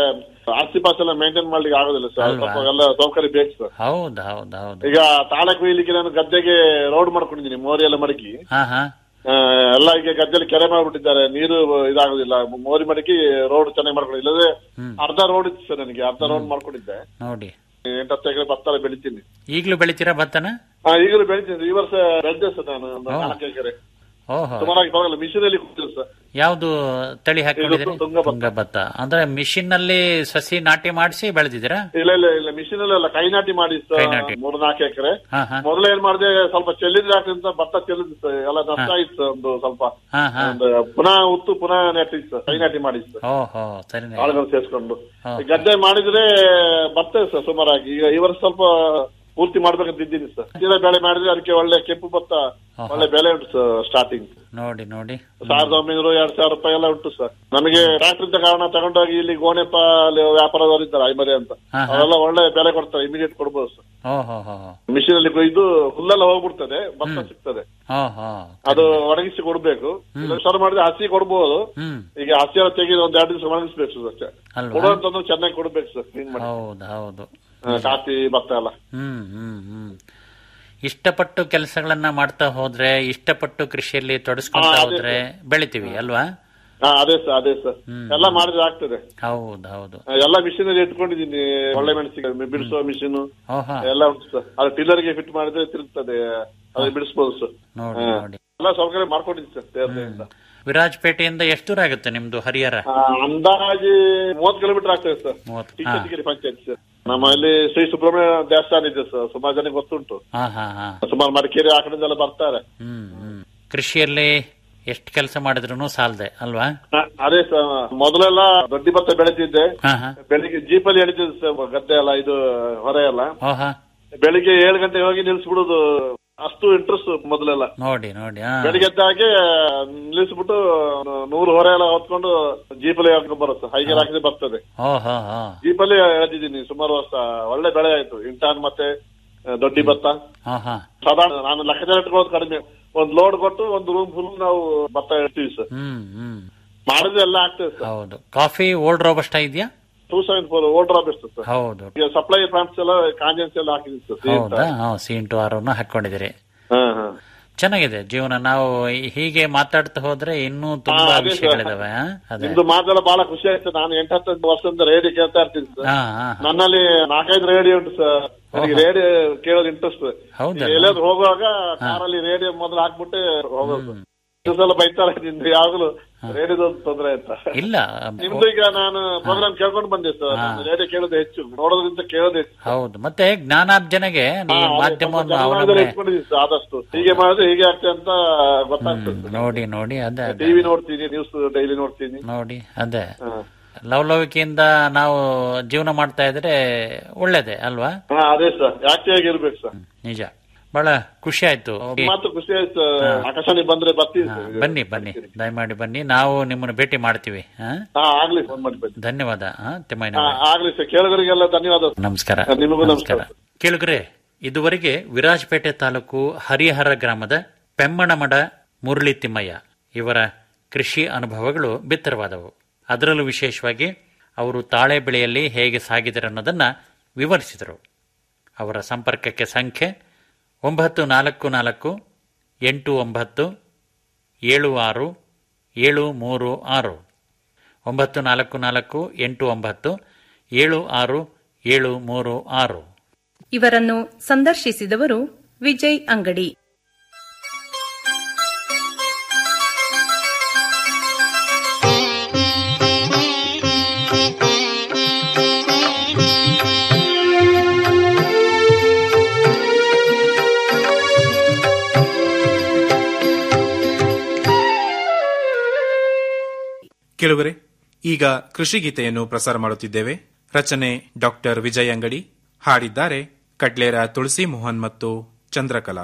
ಆಸ್ತಿ ಪಾಸ್ ಎಲ್ಲ ಮೇಂಟೈನ್ ಮಾಡ್ಲಿಕ್ಕೆ ಆಗೋದಿಲ್ಲ ಸರ್ ಅಲ್ವಾ? ಸ್ವಲ್ಪ ಎಲ್ಲ ಸೌಕರ್ಯ ಬೇಕು ಸರ್ ಹೌದು ಹೌದು ಹೌದು ಈಗ ತಾಳೆ ಕೊಯ್ಲಿಕ್ಕೆ ನಾನು ಗದ್ದೆಗೆ ರೋಡ್ ಮಾಡ್ಕೊಂಡಿದ್ದೀನಿ ಮೋರಿ ಎಲ್ಲ ಮಡಕಿ ಹಾ ಹಾ ಆ, ಎಲ್ಲ ಈಗ ಗದ್ದೆಯಲ್ಲಿ ಕೆರೆ ಮಾಡ್ಬಿಟ್ಟಿದ್ದಾರೆ ನೀರು ಇದಾಗುದಿಲ್ಲ ಮೋರಿ ಮಡಕಿ ರೋಡ್ ಚೆನ್ನಾಗಿ ಮಾಡ್ಕೊಂಡು ಇಲ್ಲದ್ರೆ ಹ್ಮ್. ಅರ್ಧ ರೋಡ್ ಇತ್ತು ಸರ್ ನನಗೆ ಅರ್ಧ ರೋಡ್ ಮಾಡ್ಕೊಂಡಿದ್ದೆ ನೋಡಿ ಎಂಟತ್ತು ಎಕರೆ ಭತ್ತ ಎಲ್ಲ ಬೆಳಿತೀನಿ ಈಗ್ಲೂ ಬೆಳಿತೀರಾ ಭತ್ತನ ಹಾ ಈಗಲೂ ಬೆಳಿತೀನಿ ಈ ವರ್ಷ ಬೆಳೆದೆ ಸರ್ ನಾನು ಒಂದು ಹಾ. ನಾಲ್ಕು ಎಕರೆ ಓಹೋ ಸುಮಾರಾಗಿ ಬರಲ್ಲ ಮಿಷಿನ್ ಅಲ್ಲಿ ಕೂತಿದ್ರು ಸರ್ ಯಾವ್ದು ತಳಿ ಹಾಕೊಂಡಿದ್ದೀರಿ ಇದು ತುಂಗಭತ್ತ. ತುಂಗಭತ್ತ ಅಂದ್ರೆ ಮಿಷಿನ್ ನಲ್ಲಿ ಸಸಿ ನಾಟಿ ಮಾಡಿಸಿ ಬೆಳೆದಿದ್ದೀರಾ ಇಲ್ಲ ಇಲ್ಲ ಇಲ್ಲ ಮಿಷಿನ್ ಅಲ್ಲ ಕೈ ನಾಟಿ ಮಾಡಿ ಕೈ ನಾಟಿ. ಮೂರ್ ನಾಲ್ಕು ಎಕರೆ ಹಾ ಹಾ ಮೊದಲು ಏನ್ ಮಾಡಿದೆ ಸ್ವಲ್ಪ ಚೆಲ್ಲಿದ್ರೆ ಅಂತ ಭತ್ತ ಚೆಲ್ಲಿದ್ದು ಸರ್ ಎಲ್ಲ ನಷ್ಟ ಆಯ್ತು ಸರ್ ಒಂದು ಸ್ವಲ್ಪ ಹಾ ಹಾ ಒಂದು ಪುನಃ ಉತ್ತು ಪುನಃ ನೆಟ್ಟಿತ್ತು ಸರ್ ಕೈ ನಾಟಿ ಮಾಡಿತ್ತು ಸರ್ ಓಹೋ ಸರಿನೇ ಆಳುಗಳು ಸೇರಿಸ್ಕೊಂಡು ಹಾ. ಈ ಗದ್ದೆ ಮಾಡಿದ್ರೆ ಬರ್ತದೆ ಸರ್ ಸುಮಾರಾಗಿ ಈಗ ಈ ವರ್ಷ ಸ್ವಲ್ಪ ಪೂರ್ತಿ ಮಾಡ್ಬೇಕಂತ ಇದ್ದೀನಿ ಸರ್ ತೀರಾ ಬೆಳೆ ಮಾಡಿದ್ರೆ ಅದಕ್ಕೆ ಒಳ್ಳೆ ಕೆಂಪು ಭತ್ತ ಹಾ. ಒಳ್ಳೆ ಬೆಲೆ ಉಂಟು ಸರ್ ಸ್ಟಾರ್ಟಿಂಗ್ ನೋಡಿ ನೋಡಿ ಸಾವಿರದ ಒಂಬೈನೂರು ಎರಡ್ ಸಾವಿರ ರೂಪಾಯಿ ಎಲ್ಲ ಉಂಟು ಸರ್ ನಮಗೆ ಟ್ರಾಕ್ಟರ್ ಇದ್ದ ಕಾರಣ ತಗೊಂಡೋಗಿ ಇಲ್ಲಿ ಗೋಣೆಪ್ಪ ಅಲ್ಲಿ ವ್ಯಾಪಾರದವರು ಇದ್ದಾರೆ ಐಮರಿ ಅಂತ ಹಾ, ಹಾ. ಅವರೆಲ್ಲ ಒಳ್ಳೆ ಬೆಲೆ ಕೊಡ್ತಾರೆ ಇಮಿಡಿಯೇಟ್ ಕೊಡ್ಬೋದು ಸರ್ ಓಹೋ ಹೋ ಮಿಷಿನ್ ಅಲ್ಲಿ ಕೊಯ್ದು ಹುಲ್ಲೆಲ್ಲ ಹೋಗ್ಬಿಡ್ತದೆ ಭತ್ತ ಸಿಗ್ತದೆ ಓಹೋ ಅದು ಒಣಗಿಸಿ ಕೊಡ್ಬೇಕು ಇಲ್ಲ ಸರ್ ಮಾಡಿದ್ರೆ ಹಸಿ ಕೊಡ್ಬೋದು ಹ್ಮ್ ಈಗ ಹಸಿ ಎಲ್ಲ ತೆಗೆದು ಒಂದ್ ಎರಡು ದಿವಸ ಒಣಗಿಸ್ಬೇಕು ಸರ್ ಅಷ್ಟೇ ಅಲ್ವಾ ಕೊಡುವಂತಂದ್ರೆ ಚೆನ್ನಾಗಿ ಕೊಡ್ಬೇಕು ಸರ್ ಕ್ಲೀನ್ ಮಾಡಿ ಹೌದು ಹೌದು ಆ, ಕಾಫಿ ಭತ್ತ ಎಲ್ಲ ಹ್ಮ್ ಹ್ಮ್ ಹ್ಮ್ ಇಷ್ಟಪಟ್ಟು ಕೆಲಸಗಳನ್ನ ಮಾಡ್ತಾ ಹೋದ್ರೆ ಇಷ್ಟಪಟ್ಟು ಕೃಷಿಯಲ್ಲಿ ತೊಡಸ್ಕೊಂತ ಹಾ, ಅದೇ ಹೋದ್ರೆ ಬೆಳಿತೀವಿ ಅಲ್ವಾ ಹಾ ಅದೇ ಸರ್ ಅದೇ ಸರ್ ಹ್ಮ್. ಎಲ್ಲ ಮಾಡಿದ್ರೆ ಆಗ್ತದೆ ಹೌದು ಹೌದು ಆ, ಎಲ್ಲ ಮಿಷಿನ್ ಅಲ್ಲಿ ಇಟ್ಕೊಂಡಿದ್ದೀನಿ ಒಳ್ಳೆ ಮೆಣಸಿಗೆ ಬಿಡಿಸುವ ಮಿಷಿನ್ ಓಹೋ ಎಲ್ಲ ಉಂಟು ಸರ್ ಅದು ಟಿಲ್ಲರ್ ಗೆ ಫಿಟ್ ಮಾಡಿದ್ರೆ ತಿರುಗ್ತದೆ ಅದು ಬಿಡಿಸ್ಬೋದು ಸರ್ ನೋಡಿ ಹಾ. ನೋಡಿ ಎಲ್ಲ ಸೌಕರ್ಯ ಮಾಡ್ಕೊಂಡಿದ್ದೀನಿ ಸರ್ ದೇವ್ರದಿಂದ ವಿರಾಜಪೇಟೆಯಿಂದ ಎಷ್ಟು ದೂರ ಆಗುತ್ತೆ ನಿಮ್ದು ಹರಿಹರ ಆ, ಅಂದಾಜು ಮೂವತ್ತು ಕಿಲೋಮೀಟರ್ ಆಗ್ತದೆ ಸರ್ ಮೂವತ್ತು ಹಾ ಟಿಕ್ಕಟ್ಟಿಗೆರೆ ಪಂಚಾಯತ್ ಸರ್ ನಮ್ಮಲ್ಲಿ ಶ್ರೀ ಸುಬ್ರಹ್ಮಣ್ಯ ದೇವಸ್ಥಾನ ಇದೆ ಸರ್ ಸುಮಾರು ಜನಕ್ಕೆ ಗೊತ್ತುಂಟು ಹಾ ಹಾ ಹಾ ಸುಮಾರು ಮಡಿಕೇರಿ ಆ ಕಡೆಯಿಂದೆಲ್ಲ ಬರ್ತಾರೆ ಹ್ಮ್ ಹ್ಮ್ ಕೃಷಿಯಲ್ಲಿ ಎಷ್ಟು ಕೆಲಸ ಮಾಡಿದ್ರು ಸಾಲದೆ ಅಲ್ವಾ ಆ, ಅದೇ ಸರ್ ಮೊದಲೆಲ್ಲ ದೊಡ್ಡ ಭತ್ತ ಬೆಳೆತಿದ್ದೆ ಹಾ ಹಾ ಬೆಳಿಗ್ಗೆ ಜೀಪಲ್ಲಿ ಎಳಿತಿದ್ದೆ ಸರ್ ಗದ್ದೆ ಎಲ್ಲ ಇದು ಹೊರೆ ಎಲ್ಲ ಓಹಾ ಬೆಳಿಗ್ಗೆ ಏಳು ಗಂಟೆಗೆ ಹೋಗಿ ನಿಲ್ಸ್ಬಿಡುದು ಅಷ್ಟು ಇಂಟ್ರೆಸ್ಟ್ ಮೊದಲೆಲ್ಲ ನೋಡಿ ನೋಡಿ ಹಾ ಬೆಳಿಗ್ಗೆ ಎದ್ದಾಗೆ ನಿಲ್ಲಿಸ್ಬಿಟ್ಟು ನೂರು ಹೊರೆ ಎಲ್ಲ ಹೊತ್ಕೊಂಡು ಜೀಪಲ್ಲಿ ಹಾಕೊಂಡ್ ಬರುತ್ತೆ ಹೈಗೆ ಹಾಕಿದ್ರೆ ಬರ್ತದೆ ಓ ಹೋ ಹೋ ಜೀಪಲ್ಲಿ ಎಳೆದಿದ್ದೀನಿ ಸುಮಾರು ವರ್ಷ ಒಳ್ಳೆ ಬೆಳೆ ಆಯ್ತು ಇಂಟಾನ್ ಮತ್ತೆ ಆ, ದೊಡ್ಡಿ ಭತ್ತ ಹಾ ಹಾ ಸಾಧಾರಣ ನಾನು ಲೆಕ್ಕಾಚಾರ ಇಟ್ಕೊಳ್ಳೋದು ಕಡಿಮೆ ಒಂದ್ ಲೋಡ್ ಕೊಟ್ಟು ಒಂದು ರೂಮ್ ಫುಲ್ ನಾವು ಭತ್ತ ಇಡ್ತೀವಿ ಸರ್ ಹ್ಮ್ ಹ್ಮ್ ಮಾಡಿದ್ರೆ ಎಲ್ಲ ಆಗ್ತದೆ ಸರ್ ಹೌದು ಕಾಫಿ ಓಲ್ಡ್ ರೋಬಸ್ಟ ಇದೆಯಾ ಟೂ ಸೆವೆನ್ ಫೋರ್ ಓಲ್ಡ್ ರಾಬ್ ಎಷ್ಟು ಸರ್ ಹೌದು ಈಗ ಸಪ್ಲೈ ಪ್ಲಾಂಟ್ಸ್ ಎಲ್ಲ ಕಾಂಜೆನ್ಸ್ ಎಲ್ಲ ಹಾಕಿದೀವಿ ಸರ್ ಹೌದಾ ಹಾ ಸಿ ಇಂಟು ಆರನ್ನು ಹಾಕೊಂಡಿದ್ದೀರಿ ಹಾ ಹಾ ಚೆನ್ನಾಗಿದೆ ಜೀವನ ನಾವು ಹೀಗೆ ಮಾತಾಡ್ತಾ ಹೋದ್ರೆ ಇನ್ನೂ ತುಂಬಾ ಹಾ, ಅದೇ ಸರ್. ವಿಷಯಗಳಿದಾವೆ ಹಾ? ಅದೇ ನಿಮ್ದು ಮಾತೆಲ್ಲ ಬಹಳ ಖುಷಿ ಆಯ್ತು ನಾನು ಎಂಟತ್ತು ವರ್ಷದಿಂದ ರೇಡಿಯೋ ಕೇಳ್ತಾ ಇರ್ತೀನಿ ಸರ್ ಹಾ ಹಾ ಹಾ. ನನ್ನಲ್ಲಿ ನಾಲ್ಕೈದು ರೇಡಿಯೋ ಉಂಟು ಸರ್ ನನಗೆ ರೇಡಿಯೋ ಕೇಳೋದು ಇಂಟ್ರೆಸ್ಟ್ ಹೌದಾ? ಎಲ್ಲಾದ್ರೂ ಹೋಗುವಾಗ ಕಾರಲ್ಲಿ ರೇಡಿಯೋ ಮೊದಲು ಹಾಕ್ಬಿಟ್ಟೆ ಹೋಗೋದು ಎಷ್ಟು ಸಲ ಬೈತಾರೆ ನಿಮ್ದು ಯಾವಾಗಲೂ ರೇಡಿಯೋದ ತೊಂದ್ರೆ ಆಯ್ತಾ ಇಲ್ಲ ನಿಮ್ದು ಈಗ ನಾನು ಪ್ರೋಗ್ರಾಮ್ ಕೇಳ್ಕೊಂಡು ಬಂದೆ ಸರ್ ನಾನು ರೇಡಿಯೋ ಕೇಳೋದು ಹೆಚ್ಚು ನೋಡೋದ್ರಿಂದ ಕೇಳೋದು ಹೆಚ್ಚು ಹೌದು ಮತ್ತೆ ಜ್ಞಾನಾರ್ಜನೆಗೆ ಈ ಹಾ, ಅದೇ ಮಾಧ್ಯಮವನ್ನು ಸ್ವಲ್ಪ ಅವಲಂಬನೆ ಜನಮಾನದಲ್ಲಿ ಇಟ್ಕೊಂಡಿದ್ದೀನಿ ಸರ್ ಆದಷ್ಟು ಹೀಗೆ ಮಾಡಿದ್ರೆ ಹೀಗೆ ಆಗ್ತದೆ ಅಂತ ಗೊತ್ತಾಗ್ತದೆ ನೋಡಿ ನೋಡಿ ಅದೇ ಅದೇ ಟಿವಿ ನೋಡ್ತೀನಿ ನ್ಯೂಸ್ ಡೈಲಿ ನೋಡ್ತೀನಿ ನೋಡಿ ಅದೇ ಹಾ. ಲವಲವಿಕೆಯಿಂದ ನಾವು ಜೀವನ ಮಾಡ್ತಾ ಇದ್ರೆ ಒಳ್ಳೇದೇ ಅಲ್ವಾ ಹಾ ಅದೇ ಸರ್ ಆಕ್ಟಿವ್ ಆಗಿರ್ಬೇಕು ಸರ್ ನಿಜ ಬಹಳ ಖುಷಿ ಆಯ್ತು ಮಾತು ಖುಷಿ ಆಯ್ತು ಆಕಾಶವಾಣಿ ಬಂದ್ರೆ ಬರ್ತೀವಿ ಹಾ, ಸರ್ ಬನ್ನಿ ಬನ್ನಿ ದಯಮಾಡಿ ಬನ್ನಿ ನಾವು ನಿಮ್ಮನ್ನು ಭೇಟಿ ಮಾಡ್ತೀವಿ ಹಾ? ಹಾ ಆಗ್ಲಿ ಫೋನ್ ಮಾಡಿ ಬನ್ನಿ ಧನ್ಯವಾದ ಹಾ, ತಿಮ್ಮಯ್ಯ ಹಾ, ಆಗ್ಲಿ ಸರ್ ಕೇಳಿದ್ರಿಗೆಲ್ಲ ಧನ್ಯವಾದ ಸರ್. ನಮಸ್ಕಾರ ಹಾ, ನಿಮಗೂ ನಮಸ್ಕಾರ. ಕೇಳುಗರೆ ಇದುವರೆಗೆ ವಿರಾಜಪೇಟೆ ತಾಲೂಕು ಹರಿಹರ ಗ್ರಾಮದ ಪೆಮ್ಮಣಮಡ ಮುರಳಿ ತಿಮ್ಮಯ್ಯ ಇವರ ಕೃಷಿ ಅನುಭವಗಳು ಬಿತ್ತರವಾದವು ಅದರಲ್ಲೂ ವಿಶೇಷವಾಗಿ ಅವರು ತಾಳೆ ಬೆಳೆಯಲ್ಲಿ ಹೇಗೆ ಸಾಗಿದರು ಅನ್ನೋದನ್ನ ವಿವರಿಸಿದರು ಅವರ ಸಂಪರ್ಕಕ್ಕೆ ಸಂಖ್ಯೆ ಒಂಬತ್ತು ನಾಲ್ಕು ನಾಲ್ಕು ಎಂಟು ಒಂಬತ್ತು ಏಳು ಆರು ಏಳು ಮೂರು ಆರು ಒಂಬತ್ತು ನಾಲ್ಕು ನಾಲ್ಕು ಎಂಟು ಒಂಬತ್ತು ಏಳು ಆರು ಏಳು ಮೂರು ಆರು ಇವರನ್ನು ಸಂದರ್ಶಿಸಿದವರು ವಿಜಯ್ ಅಂಗಡಿ ಕೇಳುವರೆ ಈಗ ಕೃಷಿ ಗೀತೆಯನ್ನು ಪ್ರಸಾರ ಮಾಡುತ್ತಿದ್ದೇವೆ ರಚನೆ ಡಾಕ್ಟರ್ ವಿಜಯ್ ಅಂಗಡಿ ಹಾಡಿದ್ದಾರೆ ಕಡ್ಲೇರ ತುಳಸಿ ಮೋಹನ್ ಮತ್ತು ಚಂದ್ರಕಲಾ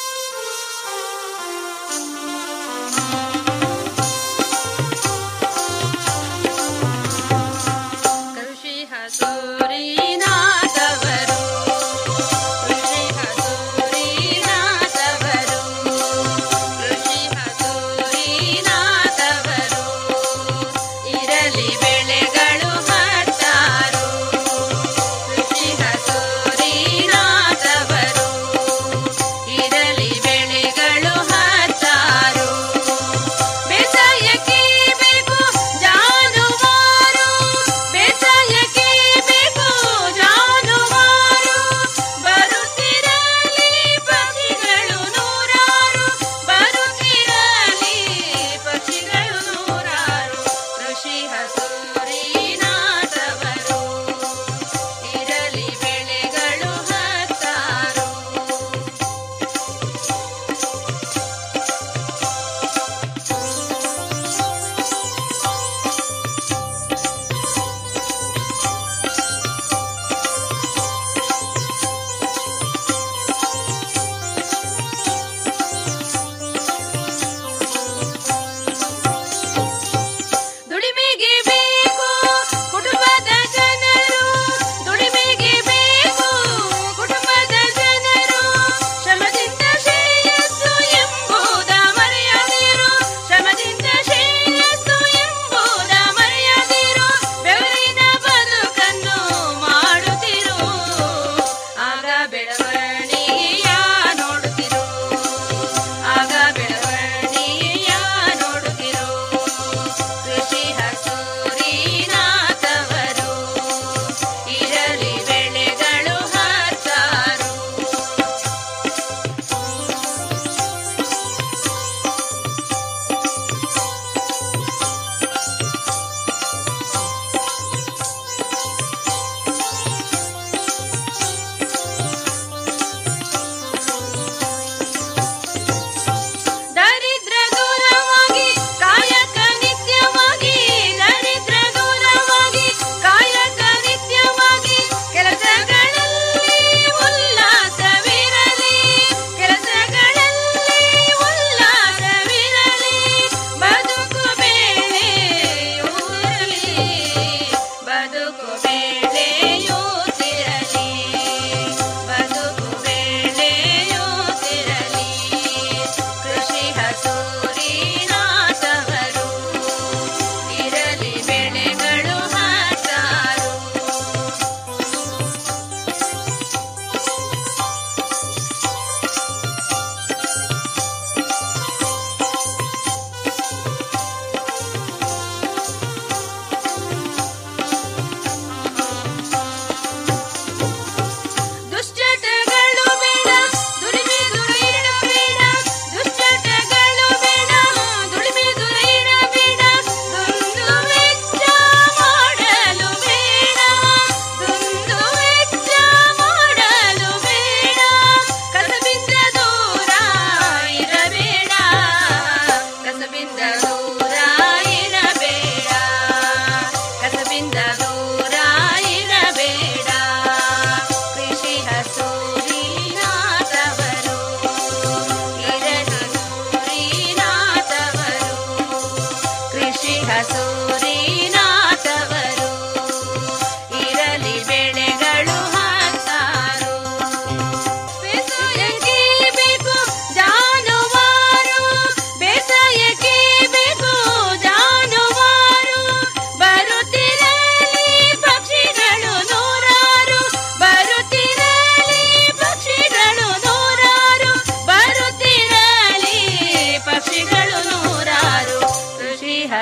ಕೃಷಿ ಹಸೂರಿನಾದವರು ಕೃಷಿ ಹಸೂರಿನಾದವರು ಕೃಷಿ ಹಸೂರಿನಾದವರು ಇರಲಿ ಬೆಳೆಗಳು ಹತ್ತಾರು ಕೃಷಿ ಹಸೂರಿನಾದವರು ಇರಲಿ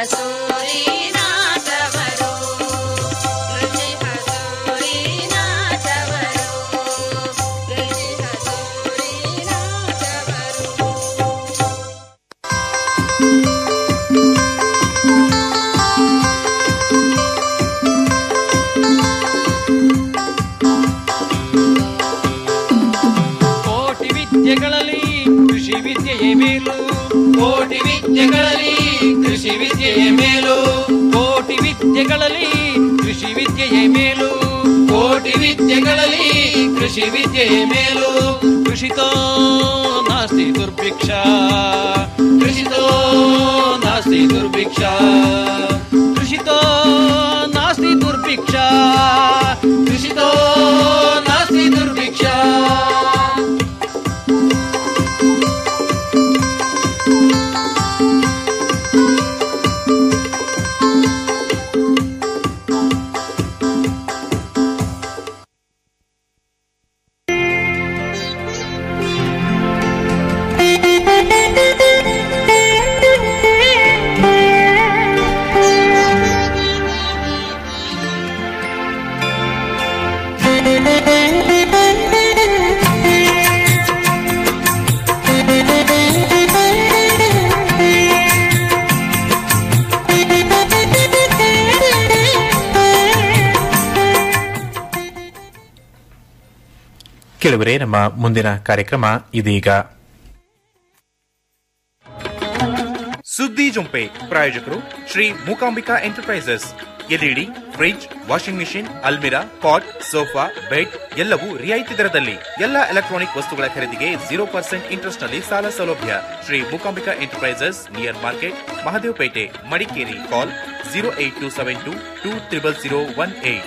ಹಸೂರಿನಾಥವರು ಕೃಷಿ ಹಸೂರಿನಾಥವರು ಕೃಷಿ ಹಸೂರಿನಾಥವರು ಕೋಟಿ ವಿದ್ಯೆಗಳಲ್ಲಿ ಕೃಷಿ ವಿದ್ಯೆಯೇ ಮೇಲು ಕೋಟಿ ವಿದ್ಯೆಗಳಲ್ಲಿ ಕೃಷಿ ವಿದ್ಯೆಯೇ ಮೇಲು ಕೋಟಿ ವಿದ್ಯೆಗಳಲ್ಲಿ ಕೃಷಿ ವಿದ್ಯೆಯೇ ಮೇಲು ಕೋಟಿ ವಿದ್ಯೆಗಳಲ್ಲಿ ಕೃಷಿ ವಿದ್ಯೆಯೇ ಮೇಲು ಕೃಷಿತೋ ನಾಸ್ತಿ ದುರ್ಭಿಕ್ಷ ಕೃಷಿತೋ ನಾಸ್ತಿ ದುರ್ಭಿಕ್ಷ ಕೃಷಿತೋ ನಾಸ್ತಿ ದುರ್ಭಿಕ್ಷ ಕೃಷಿತೋ ನಾಸ್ತಿ ದುರ್ಭಿಕ್ಷ ಕೇಳುವರೆ ನಮ್ಮ ಮುಂದಿನ ಕಾರ್ಯಕ್ರಮ ಇದೀಗ ಸುದ್ದಿ ಜೊಂಪೆ ಪ್ರಾಯೋಜಕರು Shri Mookambika enterprises LED fridge washing machine ಅಲ್ಮಿರಾ ಪಾಟ್ ಸೋಫಾ ಬೆಡ್ ಎಲ್ಲವೂ ರಿಯಾಯಿತಿ ದರದಲ್ಲಿ ಎಲ್ಲ ಎಲೆಕ್ಟ್ರಾನಿಕ್ ವಸ್ತುಗಳ ಖರೀದಿಗೆ ಜೀರೋ ಪರ್ಸೆಂಟ್ ಇಂಟ್ರೆಸ್ಟ್ ನಲ್ಲಿ ಸಾಲ ಸೌಲಭ್ಯ Shri Mookambika enterprises near market Mahadevapete Madikeri call zero eight two seven two two triple zero one eight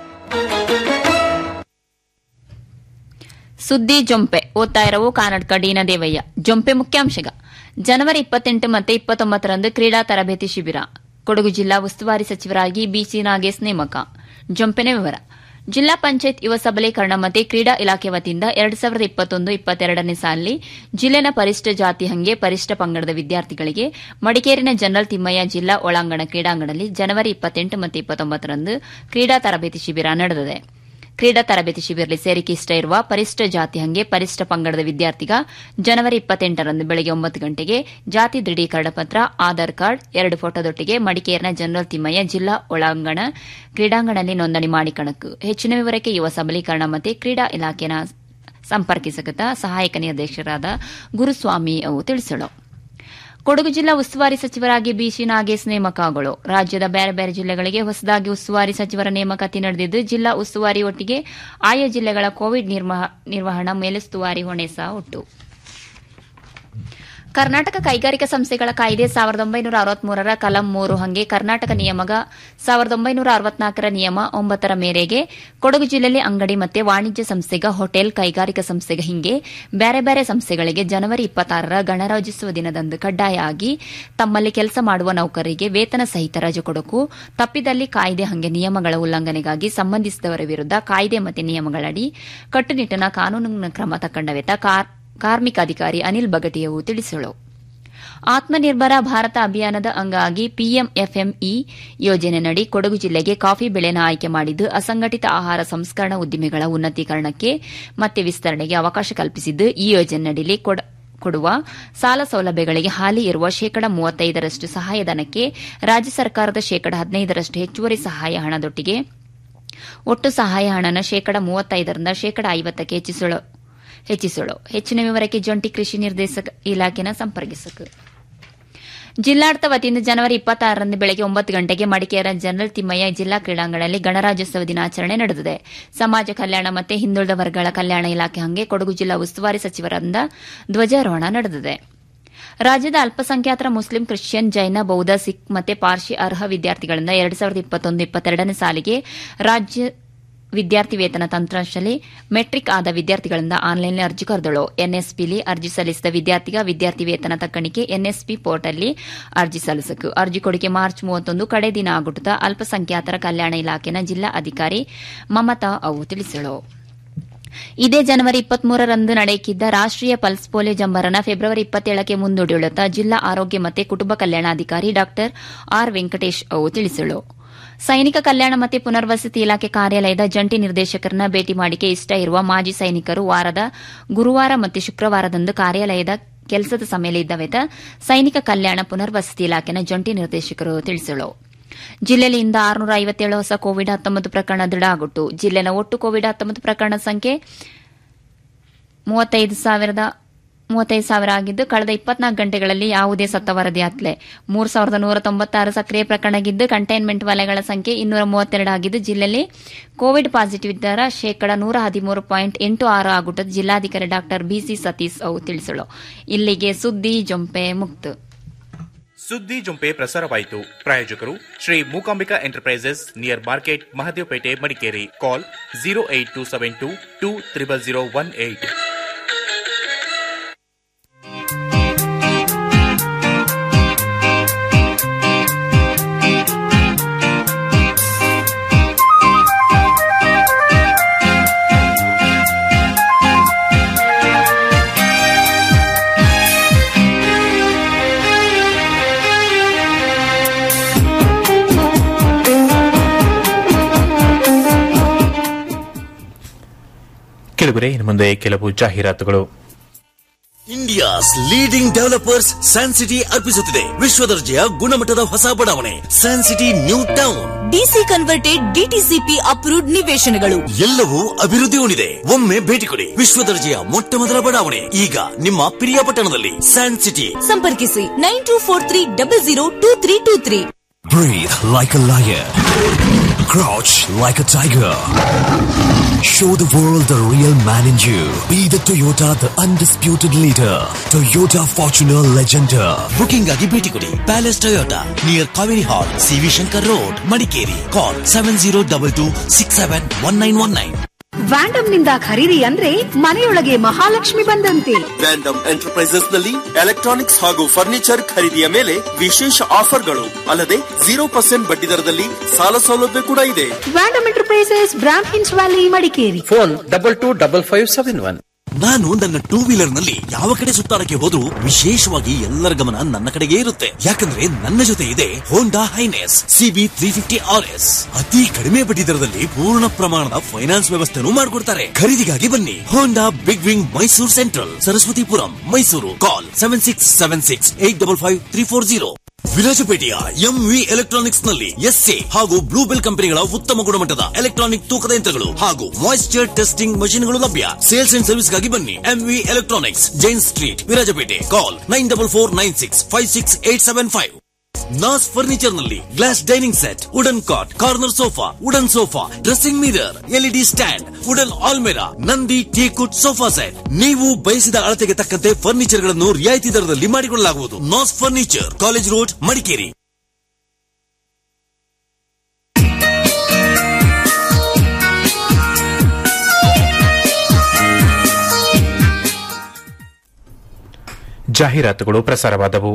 ಸುದ್ದಿ ಜೊಂಪೆ ಓದ್ತಾ ಇರವು ಕರ್ನಾಟಕ ಡಿನ ದೇವಯ್ಯ ಜೊಂಪೆ ಮುಖ್ಯಾಂಶಗ ಜನವರಿ ಇಪ್ಪತ್ತೆಂಟು ಮತ್ತು ಇಪ್ಪತ್ತೊಂಬತ್ತರಂದು ಕ್ರೀಡಾ ತರಬೇತಿ ಶಿಬಿರ ಕೊಡಗು ಜಿಲ್ಲಾ ಉಸ್ತುವಾರಿ ಸಚಿವರಾಗಿ ಬಿಸಿ ನಾಗೇಶ್ ನೇಮಕ ಜೊಂಪೆನ ವಿವರ ಜಿಲ್ಲಾ ಪಂಚಾಯತ್ ಯುವ ಸಬಲೀಕರಣ ಮತ್ತು ಕ್ರೀಡಾ ಇಲಾಖೆ ವತಿಯಿಂದ ಎರಡು ಸಾವಿರದ ಇಪ್ಪತ್ತೊಂದು ಇಪ್ಪತ್ತೆರಡನೇ ಸಾಲಿನಲ್ಲಿ ಜಿಲ್ಲೆನ ಪರಿಷ್ಠ ಜಾತಿ ಹಂಗೆ ಪರಿಷ್ಠ ಪಂಗಡದ ವಿದ್ಯಾರ್ಥಿಗಳಿಗೆ ಮಡಿಕೇರಿನ ಜನರಲ್ ತಿಮ್ಮಯ್ಯ ಜಿಲ್ಲಾ ಒಳಾಂಗಣ ಕ್ರೀಡಾಂಗಣದಲ್ಲಿ ಜನವರಿ ಇಪ್ಪತ್ತೆಂಟು ಮತ್ತು ಇಪ್ಪತ್ತೊಂಬತ್ತರಂದು ಕ್ರೀಡಾ ತರಬೇತಿ ಶಿಬಿರ ನಡೆದಿದೆ ಕ್ರೀಡಾ ತರಬೇತಿ ಶಿಬಿರದಲ್ಲಿ ಸೇರಿಕೆ ಇಷ್ಟ ಇರುವ ಪರಿಷ್ಠ ಜಾತಿ ಹಂಗೆ ಪರಿಷ್ಠ ಪಂಗಡದ ವಿದ್ಯಾರ್ಥಿಗ ಜನವರಿ ಇಪ್ಪತ್ತೆಂಟರಂದು ಬೆಳಗ್ಗೆ ಒಂಬತ್ತು ಗಂಟೆಗೆ ಜಾತಿ ದೃಢೀಕರಣ ಪತ್ರ ಆಧಾರ್ ಕಾರ್ಡ್ ಎರಡು ಫೋಟೋದೊಟ್ಟಿಗೆ ಮಡಿಕೇರಿನ ಜನರಲ್ ತಿಮ್ಮಯ್ಯ ಜಿಲ್ಲಾ ಒಳಾಂಗಣ ಕ್ರೀಡಾಂಗಣದಲ್ಲಿ ನೋಂದಣಿ ಮಾಡಿಕಣಕು ಹೆಚ್ಚಿನ ವಿವರಕ್ಕೆ ಯುವ ಸಬಲೀಕರಣ ಮತ್ತು ಕ್ರೀಡಾ ಇಲಾಖೆನ ಸಂಪರ್ಕಿಸಕತ ಸಹಾಯಕ ನಿರ್ದೇಶಕರಾದ ಗುರುಸ್ವಾಮಿ ಅವು ತಿಳಿಸಲು ಕೊಡಗು ಜಿಲ್ಲಾ ಉಸ್ತುವಾರಿ ಸಚಿವರಾಗಿ ಬಿಸಿ ನಾಗೇಶ್ ನೇಮಕಗಳು ರಾಜ್ಯದ ಬೇರೆ ಬೇರೆ ಜಿಲ್ಲೆಗಳಿಗೆ ಹೊಸದಾಗಿ ಉಸ್ತುವಾರಿ ಸಚಿವರ ನೇಮಕಾತಿ ನಡೆದಿದ್ದು ಜಿಲ್ಲಾ ಉಸ್ತುವಾರಿ ಒಟ್ಟಿಗೆ ಆಯಾ ಜಿಲ್ಲೆಗಳ ಕೋವಿಡ್ ನಿರ್ವಹಣಾ ಮೇಲುಸ್ತುವಾರಿ ಹೊಣೆ ಸಹ ಒಟ್ಟು ಕರ್ನಾಟಕ ಕೈಗಾರಿಕಾ ಸಂಸ್ಥೆಗಳ ಕಾಯ್ದೆ ಸಾವಿರದ ಒಂಬೈನೂರ ಅರವತ್ಮೂರರ ಕಲಂ ಮೂರು ಹಂಗೆ ಕರ್ನಾಟಕ ನಿಯಮಗ ಸಾವಿರದ ಒಂಬೈನೂರ ಅರವತ್ನಾಲ್ಕರ ನಿಯಮ ಒಂಬತ್ತರ ಮೇರೆಗೆ ಕೊಡಗು ಜಿಲ್ಲೆಯಲ್ಲಿ ಅಂಗಡಿ ಮತ್ತೆ ವಾಣಿಜ್ಯ ಸಂಸ್ಥೆಗ ಹೋಟೆಲ್ ಕೈಗಾರಿಕಾ ಸಂಸ್ಥೆಗ ಹಿಂಗೆ ಬೇರೆ ಬೇರೆ ಸಂಸ್ಥೆಗಳಿಗೆ ಜನವರಿ ಇಪ್ಪತ್ತಾರರ ಗಣರಾಜ್ಯೋತ್ಸವ ದಿನದಂದು ಕಡ್ಡಾಯ ಆಗಿ ತಮ್ಮಲ್ಲಿ ಕೆಲಸ ಮಾಡುವ ನೌಕರರಿಗೆ ವೇತನ ಸಹಿತ ರಜೆ ಕೊಡಕು ತಪ್ಪಿದಲ್ಲಿ ಕಾಯ್ದೆ ಹಂಗೆ ನಿಯಮಗಳ ಉಲ್ಲಂಘನೆಗಾಗಿ ಸಂಬಂಧಿಸಿದವರ ವಿರುದ್ಧ ಕಾಯ್ದೆ ಮತ್ತು ನಿಯಮಗಳಡಿ ಕಟ್ಟುನಿಟ್ಟಿನ ಕಾನೂನು ಕ್ರಮ ತಕ್ಕಂಡವೆತ ಕಾರ್ಮಿಕ ಅಧಿಕಾರಿ ಅನಿಲ್ ಬಗಟಿಯವು ತಿಳಿಸಲು ಆತ್ಮನಿರ್ಭರ ಭಾರತ ಅಭಿಯಾನದ ಅಂಗವಾಗಿ ಪಿಎಂಎಫ್ಎಂಇ ಯೋಜನೆಯಡಿ ಕೊಡಗು ಜಿಲ್ಲೆಗೆ ಕಾಫಿ ಬೆಳೆನ ಆಯ್ಕೆ ಮಾಡಿದ್ದು ಅಸಂಘಟಿತ ಆಹಾರ ಸಂಸ್ಕರಣಾ ಉದ್ದಿಮೆಗಳ ಉನ್ನತೀಕರಣಕ್ಕೆ ಮತ್ತೆ ವಿಸ್ತರಣೆಗೆ ಅವಕಾಶ ಕಲ್ಪಿಸಿದ್ದು ಈ ಯೋಜನೆಯಡಿಯಲ್ಲಿ ಕೊಡುವ ಸಾಲ ಸೌಲಭ್ಯಗಳಿಗೆ ಹಾಲಿ ಇರುವ ಶೇಕಡ ಮೂವತ್ತೈದರಷ್ಟು ಸಹಾಯಧನಕ್ಕೆ ರಾಜ್ಯ ಸರ್ಕಾರದ ಶೇಕಡ ಹದಿನೈದರಷ್ಟು ಹೆಚ್ಚುವರಿ ಸಹಾಯ ಹಣದೊಟ್ಟಿಗೆ ಒಟ್ಟು ಸಹಾಯ ಹಣನ ಶೇಕಡ ಮೂವತ್ತೈದರಿಂದ ಶೇಕಡ ಐವತ್ತಕ್ಕೆ ಹೆಚ್ಚಿಸಲು ಹೆಚ್ಚಿಸಲು ಹೆಚ್ಚಿನ ವಿವರಕ್ಕೆ ಜಂಟಿ ಕೃಷಿ ನಿರ್ದೇಶಕ ಇಲಾಖೆನ ಸಂಪರ್ಕಿಸಕು ಜಿಲ್ಲಾಡಳಿತ ವತಿಯಿಂದ ಜನವರಿ ಇಪ್ಪತ್ತಾರರಂದು ಬೆಳಗ್ಗೆ ಒಂಬತ್ತು ಗಂಟೆಗೆ ಮಡಿಕೇರಿ ಜನರಲ್ ತಿಮ್ಮಯ್ಯ ಜಿಲ್ಲಾ ಕ್ರೀಡಾಂಗಣದಲ್ಲಿ ಗಣರಾಜ್ಯೋತ್ಸವ ದಿನಾಚರಣೆ ನಡೆದಿದೆ ಸಮಾಜ ಕಲ್ಯಾಣ ಮತ್ತು ಹಿಂದುಳಿದ ವರ್ಗಗಳ ಕಲ್ಯಾಣ ಇಲಾಖೆ ಹಂಗೆ ಕೊಡಗು ಜಿಲ್ಲಾ ಉಸ್ತುವಾರಿ ಸಚಿವರಿಂದ ಧ್ವಜಾರೋಹಣ ನಡೆದಿದೆ ರಾಜ್ಯದ ಅಲ್ಪಸಂಖ್ಯಾತರ ಮುಸ್ಲಿಂ ಕ್ರಿಶ್ಚಿಯನ್ ಜೈನ ಬೌದ್ಧ ಸಿಖ್ ಮತ್ತು ಪಾರ್ಸಿ ಅರ್ಹ ವಿದ್ಯಾರ್ಥಿಗಳಿಂದ ಎರಡು ಸಾವಿರದ ಇಪ್ಪತ್ತೊಂದು ಇಪ್ಪತ್ತೆರಡನೇ ಸಾಲಿಗೆ ರಾಜ್ಯ ವಿದ್ಯಾರ್ಥಿ ವೇತನ ತಂತ್ರಾಂಶದಲ್ಲಿ ಮೆಟ್ರಿಕ್ ಆದ ವಿದ್ಯಾರ್ಥಿಗಳಿಂದ ಆನ್ಲೈನ್ ಅರ್ಜಿ ಕರೆದಳು ಎನ್ಎಸ್ಪಿಲಿ ಅರ್ಜಿ ಸಲ್ಲಿಸಿದ ವಿದ್ಯಾರ್ಥಿಗ ವಿದ್ಯಾರ್ಥಿ ವೇತನ ತಕ್ಕಣಿಕೆ ಎನ್ಎಸ್ಪಿ ಪೋರ್ಟಲ್ಲಿ ಅರ್ಜಿ ಸಲ್ಲಿಸಕು ಅರ್ಜಿ ಕೊಡಿಕೆ ಮಾರ್ಚ್ ಮೂವತ್ತೊಂದು ಕಡೆ ದಿನ ಆಗುಟ್ಟದ ಅಲ್ಪಸಂಖ್ಯಾತರ ಕಲ್ಯಾಣ ಇಲಾಖೆನ ಜಿಲ್ಲಾ ಅಧಿಕಾರಿ ಮಮತಾ ಅವು ತಿಳಿಸಳು ಇದೇ ಜನವರಿ ಇಪ್ಪತ್ಮೂರರಂದು ನಡೆಯಕ್ಕಿದ್ದ ರಾಷ್ಟೀಯ ಪಲ್ಸ್ ಪೋಲಿಯೋ ಜಂಬರನ ಫೆಬ್ರವರಿ ಇಪ್ಪತ್ತೇಳಕ್ಕೆ ಮುಂದೂಡಿಯುಳ್ಳುತ್ತಾ ಜಿಲ್ಲಾ ಆರೋಗ್ಯ ಮತ್ತು ಕುಟುಂಬ ಕಲ್ಯಾಣಾಧಿಕಾರಿ ಡಾ ಆರ್ ವೆಂಕಟೇಶ್ ಅವು ತಿಳಿಸಲು ಸೈನಿಕ ಕಲ್ಯಾಣ ಮತ್ತು ಪುನರ್ವಸತಿ ಇಲಾಖೆ ಕಾರ್ಯಾಲಯದ ಜಂಟಿ ನಿರ್ದೇಶಕರನ್ನ ಭೇಟಿ ಮಾಡಿಕೆ ಇಷ್ಟ ಇರುವ ಮಾಜಿ ಸೈನಿಕರು ವಾರದ ಗುರುವಾರ ಮತ್ತು ಶುಕ್ರವಾರದಂದು ಕಾರ್ಯಾಲಯದ ಕೆಲಸದ ಸಮಯದಲ್ಲಿದ್ದವೆತ ಸೈನಿಕ ಕಲ್ಯಾಣ ಪುನರ್ವಸತಿ ಇಲಾಖೆನ ಜಂಟಿ ನಿರ್ದೇಶಕರು ತಿಳಿಸಲು ಜಿಲ್ಲೆಯಲ್ಲಿ ಇಂದ ಆರುನೂರ ಐವತ್ತೇಳು ಹೊಸ ಕೋವಿಡ್ ಹತ್ತೊಂಬತ್ತು ಪ್ರಕರಣ ದೃಢ ಆಗಿಟ್ಟು ಜಿಲ್ಲೆನ ಒಟ್ಟು ಕೋವಿಡ್ ಹತ್ತೊಂಬತ್ತು ಪ್ರಕರಣ ಸಂಖ್ಯೆ ಮೂವತ್ತೈದು ಸಾವಿರದ ಮೂವತ್ತೈದು ಸಾವಿರ ಆಗಿದ್ದು ಕಳೆದ ಇಪ್ಪತ್ನಾಲ್ಕು ಗಂಟೆಗಳಲ್ಲಿ ಯಾವುದೇ ಸತ್ತ ವರದಿಯಾಗಲೇ ಮೂರು ಸಾವಿರದ ನೂರ ತೊಂಬತ್ತಾರು ಸಕ್ರಿಯ ಪ್ರಕರಣಗಿದ್ದು ಕಂಟೈನ್ಮೆಂಟ್ ವಲಯಗಳ ಸಂಖ್ಯೆ ಇನ್ನೂರ ಮೂವತ್ತೆರಡು ಆಗಿದ್ದು ಜಿಲ್ಲೆಯಲ್ಲಿ ಕೋವಿಡ್ ಪಾಸಿಟಿವ್ ದರ ಶೇಕಡ ನೂರ ಹದಿಮೂರು ಪಾಯಿಂಟ್ ಎಂಟು ಆರು ಆಗುತ್ತದೆ ಜಿಲ್ಲಾಧಿಕಾರಿ ಡಾ ಬಿಸಿ ಸತೀಶ್ ಅವು ತಿಳಿಸಲು ಇಲ್ಲಿಗೆ ಸುದ್ದಿ ಜೊಂಪೆ ಮುಕ್ತು ಸುದ್ದಿ ಜೊಂಪೆ ಪ್ರಸಾರವಾಯಿತು ಪ್ರಾಯೋಜಕರು Shri Mookambika enterprises near market Mahadevapete Madikeri call zero eight two seven two two triple zero one eight ಕೆಳಗರೆ ಇನ್ನು ಮುಂದೆ ಕೆಲವು ಜಾಹೀರಾತುಗಳು ಇಂಡಿಯಾಸ್ ಲೀಡಿಂಗ್ ಡೆವಲಪರ್ಸ್ ಸ್ಯಾನ್ಸಿಟಿ ಅರ್ಪಿಸುತ್ತಿದೆ ವಿಶ್ವದರ್ಜೆಯ ಗುಣಮಟ್ಟದ ಹೊಸ ಬಡಾವಣೆ Sancity new town DC converted DTCP approved ನಿವೇಶನಗಳು ಎಲ್ಲವೂ ಅಭಿವೃದ್ಧಿ ಹೊಂದಿದೆ ಒಮ್ಮೆ ಭೇಟಿ ಕೊಡಿ ವಿಶ್ವದರ್ಜೆಯ ಮೊಟ್ಟ ಮೊದಲ ಬಡಾವಣೆ ಈಗ ನಿಮ್ಮ ಪಿರಿಯಾಪಟ್ಟಣದಲ್ಲಿ ಸ್ಯಾನ್ ಸಿಟಿ ಸಂಪರ್ಕಿಸಿ nine two four three double zero two three two three Breathe like a lion. Crouch like a tiger. Show the world the real man in you. Be the Toyota, the undisputed leader. Toyota Fortuner Legender. Booking ಆಗಿ ಭೇಟಿ ಕೊಡಿ palace Toyota near Kaveri hall CV Shankar road Madikeri call seven zero double two six seven one nine one nine Vandam ನಿಂದ ಖರೀದಿ ಅಂದ್ರೆ ಮನೆಯೊಳಗೆ ಮಹಾಲಕ್ಷ್ಮಿ ಬಂದಂತೆ Vandam enterprises ನಲ್ಲಿ electronics ಹಾಗೂ ಫರ್ನಿಚರ್ ಖರೀದಿಯ ಮೇಲೆ ವಿಶೇಷ ಆಫರ್ಗಳು ಅಲ್ಲದೆ ಜೀರೋ ಪರ್ಸೆಂಟ್ ಬಡ್ಡಿ ದರದಲ್ಲಿ ಸಾಲ ಸೌಲಭ್ಯ ಕೂಡ ಇದೆ ವ್ಯಾಂಡಮ್ ಎಂಟರ್ಪ್ರೈಸಸ್ ಬ್ರಾಂಡ್ ಹಿನ್ಸ್ valley Madikeri phone double two double five seven one ನಾನು ನನ್ನ ಟೂ ವೀಲರ್ ನಲ್ಲಿ ಯಾವ ಕಡೆ ಸುತ್ತಾಡಕ್ಕೆ ಹೋದ್ರೂ ವಿಶೇಷವಾಗಿ ಎಲ್ಲರ ಗಮನ ನನ್ನ ಕಡೆಗೆ ಇರುತ್ತೆ ಯಾಕಂದ್ರೆ ನನ್ನ ಜೊತೆ ಇದೆ Honda H'ness CB three fifty R S ಅತಿ ಕಡಿಮೆ ಬಡ್ಡಿ ದರದಲ್ಲಿ ಪೂರ್ಣ ಪ್ರಮಾಣದ ಫೈನಾನ್ಸ್ ವ್ಯವಸ್ಥೆನೂ ಮಾಡಿಕೊಡ್ತಾರೆ ಖರೀದಿಗಾಗಿ ಬನ್ನಿ Honda big wing Mysuru central Saraswathipuram Mysuru call seven six seven six eight double five three four zero ವಿರಾಜಪೇಟೆಯ ಎಂವಿ ಎಲೆಕ್ಟ್ರಾನಿಕ್ಸ್ ನಲ್ಲಿ ಎಸ್ಎ ಹಾಗೂ ಬ್ಲೂಬೆಲ್ ಕಂಪನಿಗಳ ಉತ್ತಮ ಗುಣಮಟ್ಟದ ಎಲೆಕ್ಟ್ರಾನಿಕ್ ತೂಕದ ಯಂತ್ರಗಳು ಹಾಗೂ ಮಾಯಿಶ್ಚರ್ ಟೆಸ್ಟಿಂಗ್ ಮಷೀನ್ಗಳು ಲಭ್ಯ ಸೇಲ್ಸ್ ಅಂಡ್ ಸರ್ವಿಸ್ ಗಾಗಿ ಬನ್ನಿ MV electronics Jain street Virajpet call nine double four nine six five six eight seven five ನಾಸ್ ಫರ್ನಿಚರ್ ನಲ್ಲಿ glass dining set wooden cot corner sofa wooden sofa dressing mirror LED stand wooden ಆಲ್ಮೆರಾ Nandi teakwood sofa set ನೀವು ಬಯಸಿದ ಅಳತೆಗೆ ತಕ್ಕಂತೆ furniture ಗಳನ್ನು ರಿಯಾಯಿತಿ ದರದಲ್ಲಿ ಮಾಡಿಕೊಳ್ಳಲಾಗುವುದು ನಾಸ್ ಫರ್ನಿಚರ್ ಕಾಲೇಜ್ ರೋಡ್ ಮಡಿಕೇರಿ ಜಾಹೀರಾತುಗಳು ಪ್ರಸಾರವಾದವು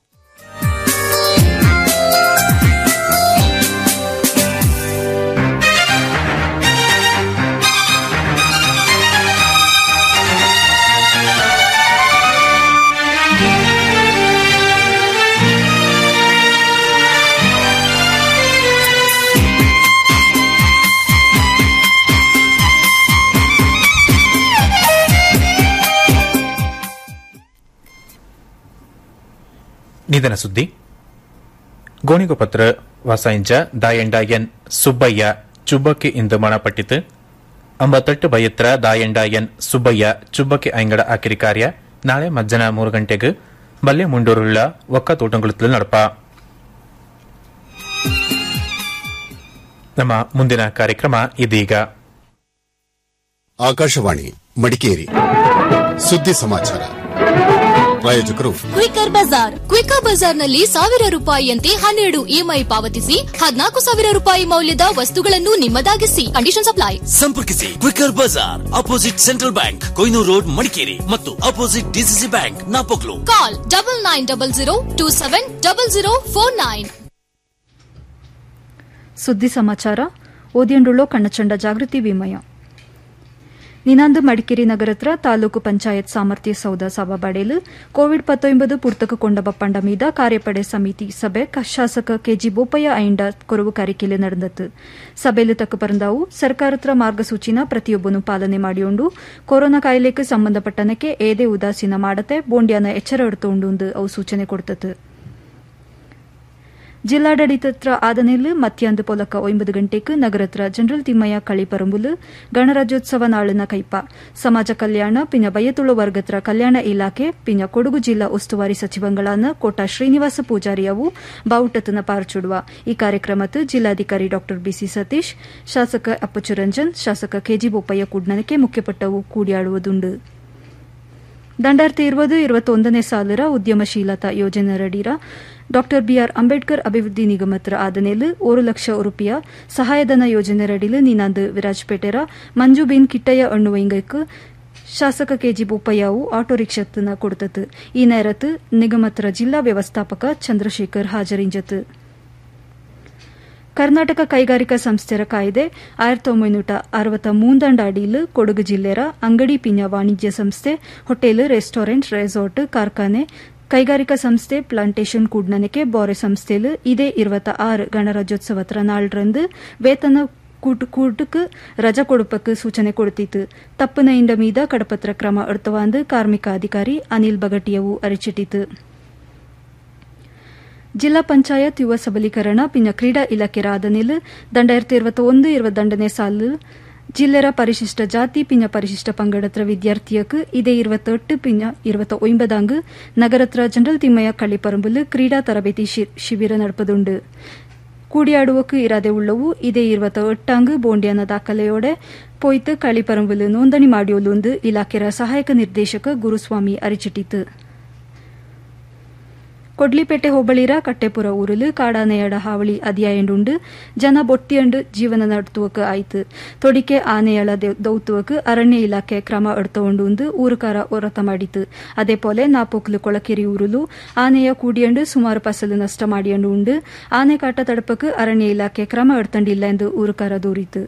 ನಿಧನ ಸುದ್ದಿ ಗೋಣಿಗೊಪತ್ರ ವಾಸಾಯಿಂಜ ದಾಯಂಡ ಎನ್ ಸುಬ್ಬಯ್ಯ ಚುಬ್ಬಕ್ಕೆ ಇಂದು ಮರಣಪಟ್ಟಿತು ಅಂಬತ್ತಟ್ಟು ಬಯತ್ರ ದಾಯಂಡ ಎನ್ ಸುಬ್ಬಯ್ಯ ಚುಬ್ಬಕ್ಕೆ ಐಂಗಡ ಆಕಿರಿ ಕಾರ್ಯ ನಾಳೆ ಮಧ್ಯಾಹ್ನ ಮೂರು ಗಂಟೆಗೆ ಬಲ್ಲೆ ಮುಂಡೂರುಳ್ಳ ಒಕ್ಕ ತೋಟಂಗುಳത്തിൽ നടപ്പ ನಮ್ಮ ಮುಂದಿನ ಕಾರ್ಯಕ್ರಮ ಇದೀಗ ಆಕಾಶವಾಣಿ ಮಡಿಕೇರಿ ಸುದ್ದಿ ಸಮಾಚಾರ ಪ್ರಾಯೋಜಕರು ಕ್ವಿಕರ್ ಬಜಾರ್ ಕ್ವಿಕರ್ ಬಜಾರ್ನಲ್ಲಿ ಸಾವಿರ ರೂಪಾಯಿಯಂತೆ ಹನ್ನೆರಡು ಇಎಂಐ ಪಾವತಿಸಿ ಹದಿನಾಲ್ಕು ಸಾವಿರ ರೂಪಾಯಿ ಮೌಲ್ಯದ ವಸ್ತುಗಳನ್ನು ನಿಮ್ಮದಾಗಿಸಿ ಕಂಡೀಷನ್ ಅಪ್ಲೈ ಸಂಪರ್ಕಿಸಿ ಕ್ವಿಕರ್ ಬಜಾರ್ ಅಪೋಸಿಟ್ ಸೆಂಟ್ರಲ್ ಬ್ಯಾಂಕ್ ಕೊಯ್ನೂರು ರೋಡ್ ಮಡಿಕೇರಿ ಮತ್ತು opposite DCC bank Napoklu call double nine double zero two seven double zero four nine ಸುದ್ದಿ ಸಮಾಚಾರ ಓದಿಯಂಡುಳ್ಳೋ ಕಣ್ಣಚಂಡ ಜಾಗೃತಿ ವಿಮಯ ನಿನಾಂದು ಮಡಿಕೇರಿ ನಗರತ್ರ ತಾಲೂಕು ಪಂಚಾಯತ್ ಸಾಮರ್ಥ್ಯ ಸೌಧ ಸಭಾಬಾಡೇಲು ಕೋವಿಡ್ ಪತ್ತೊಂಬದು ಪುರ್ತಕ ಕೊಂಡ ಬಪ್ಪಂಡ ಮೀದ ಕಾರ್ಯಪಡೆ ಸಮಿತಿ ಸಭೆ ಕ- ಶಾಸಕ ಕೆಜಿ ಬೋಪಯ್ಯ ಐಂಡ ಕೊರವು ಕಾರಿಕೆಲೆ ನಡೆದತ್ತು ಸಭೆಲು ತಕ್ಕ ಪರಂದಾವು ಸರ್ಕಾರತ್ರ ಮಾರ್ಗಸೂಚಿನ ಪ್ರತಿಯೊಬ್ಬನು ಪಾಲನೆ ಮಾಡಿಕೊಂಡು ಕೊರೋನಾ ಕಾಯಿಲೆಗೆ ಸಂಬಂಧಪಟ್ಟನಕ್ಕೆ ಏದೇ ಉದಾಸೀನ ಮಾಡದೆ ಬೋಂಡ್ಯಾನ ಎಚ್ಚರ ಎಡ್ತೊಂಡು ಅವು ಸೂಚನೆ ಕೊಡ್ತತ್ತು ಜಿಲ್ಲಾಡಳಿತತ್ರ ಆದನೆಲ್ ಮಧ್ಯಾಹ್ನದ ಪೊಲಕ ಒಂಬತ್ತು ಗಂಟೆಗೆ ನಗರತ್ರ ಜನರಲ್ ತಿಮ್ಮಯ್ಯ ಕಳಿಪರಂಬುಲು ಗಣರಾಜ್ಯೋತ್ಸವ ನಾಳಿನ ಕೈಪ ಸಮಾಜ ಕಲ್ಯಾಣ ಪಿನ ಬಯತುಳು ವರ್ಗತ್ರ ಕಲ್ಯಾಣ ಇಲಾಖೆ ಪಿನ ಕೊಡಗು ಜಿಲ್ಲಾ ಉಸ್ತುವಾರಿ ಸಚಿವಂಗಳಾನ ಕೋಟ ಶ್ರೀನಿವಾಸ ಪೂಜಾರಿ ಅವು ಬಾವುಟತನ ಪಾರ್ಚುಡುವ ಈ ಕಾರ್ಯಕ್ರಮದ ಜಿಲ್ಲಾಧಿಕಾರಿ ಡಾ ಬಿಸಿ ಸತೀಶ್ ಶಾಸಕ ಅಪ್ಪಚ್ಚು ರಂಜನ್ ಶಾಸಕ ಕೆಜಿ ಬೋಪಯ್ಯ ಕೂಡ್ನನಕ್ಕೆ ಮುಖ್ಯಪಟ್ಟವು ಕೂಡಿಯಾಡುವುದುಂಡು ದಂಡಾರ್ತಿ ಇರುವುದು ಇರುವತ್ತೊಂದನೇ ಸಾಲರ ಉದ್ಯಮಶೀಲತಾ ಯೋಜನೆಯಡಿರ ಡಾ ಬಿಆರ್ ಅಂಬೇಡ್ಕರ್ ಅಭಿವೃದ್ಧಿ ನಿಗಮತ್ರ ಆದನೇಲು ಒಂದು ಲಕ್ಷ ರೂಪಾಯ ಸಹಾಯಧನ ಯೋಜನೆಯಡಿಲು ನೀನಾಂದು ವಿರಾಜಪೇಟೆರ ಮಂಜುಬೀನ್ ಕಿಟ್ಟಯ್ಯ ಅಣ್ಣುವೈಂಗಕ್ಕೆ ಶಾಸಕ ಕೆಜಿ ಬೋಪಯ್ಯವು ಆಟೋ ರಿಕ್ಷಾತನ ಕೊಡ್ತತು ಈ ನೇರತ್ತು ನಿಗಮತ್ರ ಜಿಲ್ಲಾ ವ್ಯವಸ್ಥಾಪಕ ಚಂದ್ರಶೇಖರ್ ಹಾಜರಿಂಜತು ಕರ್ನಾಟಕ ಕೈಗಾರಿಕಾ ಸಂಸ್ಥೆರ ಕಾಯ್ದೆ ಆಯಿರತ್ತಿ ಒಂಬೈನೂರ ಅರವತ್ತ ಮೂಂದಂಡ ಅಡಿಲು ಕೊಡಗು ಜಿಲ್ಲೆರ ಅಂಗಡಿ ಪಿಂಜ ವಾಣಿಜ್ಯ ಸಂಸ್ಥೆ ಹೋಟೆಲ್ ರೆಸ್ಟೋರೆಂಟ್ ರೆಸಾರ್ಟ್ ಕಾರ್ಖಾನೆ ಕೈಗಾರಿಕಾ ಸಂಸ್ಥೆ ಪ್ಲಾಂಟೇಶನ್ ಕೂಡ್ನನಕ್ಕೆ ಬೋರೆ ಸಂಸ್ಥೆಲು ಇದೇ ಇರುವತ್ತ ಆರು ಗಣರಾಜ್ಯೋತ್ಸವತ್ರ ನಾಳರಂದು ವೇತನ ಕೂಟು ಕೂಟಕ್ಕೆ ರಜಾ ಕೊಡುಪಕ್ಕೆ ಸೂಚನೆ ಕೊಡುತ್ತಿತ್ತು ತಪ್ಪನ ಇಂಡ ಮೀದ ಕಡಪತ್ರ ಕ್ರಮ ಎಡ್ತವಾಂದು ಕಾರ್ಮಿಕ ಅಧಿಕಾರಿ ಅನಿಲ್ ಬಗಟಿಯವು ಅರಿಚಿಟ್ಟಿತು ಜಿಲ್ಲಾ ಪಂಚಾಯತ್ ಯುವ ಸಬಲೀಕರಣ ಪಿನ್ನ ಕ್ರೀಡಾ ಇಲಾಖೆ ರಾದನಿಲ್ ದಂಡಾಯಿರത്തി ഇരുപത്തി ഇരുപത്തിരണ്ടನೇ ಸಾಲು ಜಿಲ್ಲೆರ ಪರಿಶಿಷ್ಟ ಜಾತಿ ಪಿನ್ನ ಪರಿಶಿಷ್ಟ ಪಂಗಡತ್ರ ವಿದ್ಯಾರ್ಥಿಯಕ್ ಇದೇ ഇരുപത്തെട്ട് ಪಿನ್ನ ഇരുപത്തി ഒൻപതാങ്ക് നഗരത്ര ಜನರಲ್ ತಿಮ್ಮಯ್ಯ ಕಳ್ಳಿಪರಂಬುಲು ಕ್ರೀಡಾ ತರಬೇತಿ ಶಿ- ಶಿಬಿರ ನಡೆಪದುಂಡು ಕೂಡಿಯಾಡುವಕ್ಕೆ ಇರಾದೆ ಉಳ್ಳವು ಇದೇ ഇരുപത്തി എട്ടാങ്ക് ಬೋಂಡ್ಯಾನ ದಾಖಲೆಯೋಡೆ ಪೊಯ್ತು ಕಳಿಪರಂಬುಲು ನೋಂದಣಿ ಮಾಡಿಯೋಲುಂದು ಇಲಾಖೆರ ಸಹಾಯಕ ನಿರ್ದೇಶಕ ಗುರುಸ್ವಾಮಿ ಅರಿಚಿಟ್ಟಿತು ಕೊಡ್ಲಿಪೇಟೆ ಹೋಬಳಿರ ಕಟ್ಟೆಪುರ ಊರಲು ಕಾಡಾನೆಯಡ ಹಾವಳಿ ಅದಿಯಾಯಂಡುಂಡು ಜನ ಬೊಟ್ಟಿಯಂಡು ಜೀವನ ನಡ್ತುವಕ್ ಆಯ್ತು ತೊಡಿಕೆ ಆನೆಯಳ ದೌತುವಕ್ ಅರಣ್ಯ ಇಲಾಖೆ ಕ್ರಮ ಎಡ್ತೊಂಡು ಊರುಕಾರ ಹೊರತ ಮಾಡಿತು ಅದೇ ಪೋಲೆ ನಾಪೊಕ್ಲು ಕೊಳಕೆರಿ ಊರುಲು ಆನೆಯ ಕೂಡಿಯಂಡು ಸುಮಾರು ಫಸಲು ನಷ್ಟ ಮಾಡಿಯಂಡು ಉಂಡು ಆನೆ ಕಾಟ ತಡಪಕ್ ಅರಣ್ಯ ಇಲಾಖೆ ಕ್ರಮ ಎಡ್ತಂಡಿಲ್ಲ ಎಂದು ಊರುಕಾರ ದೂರಿತು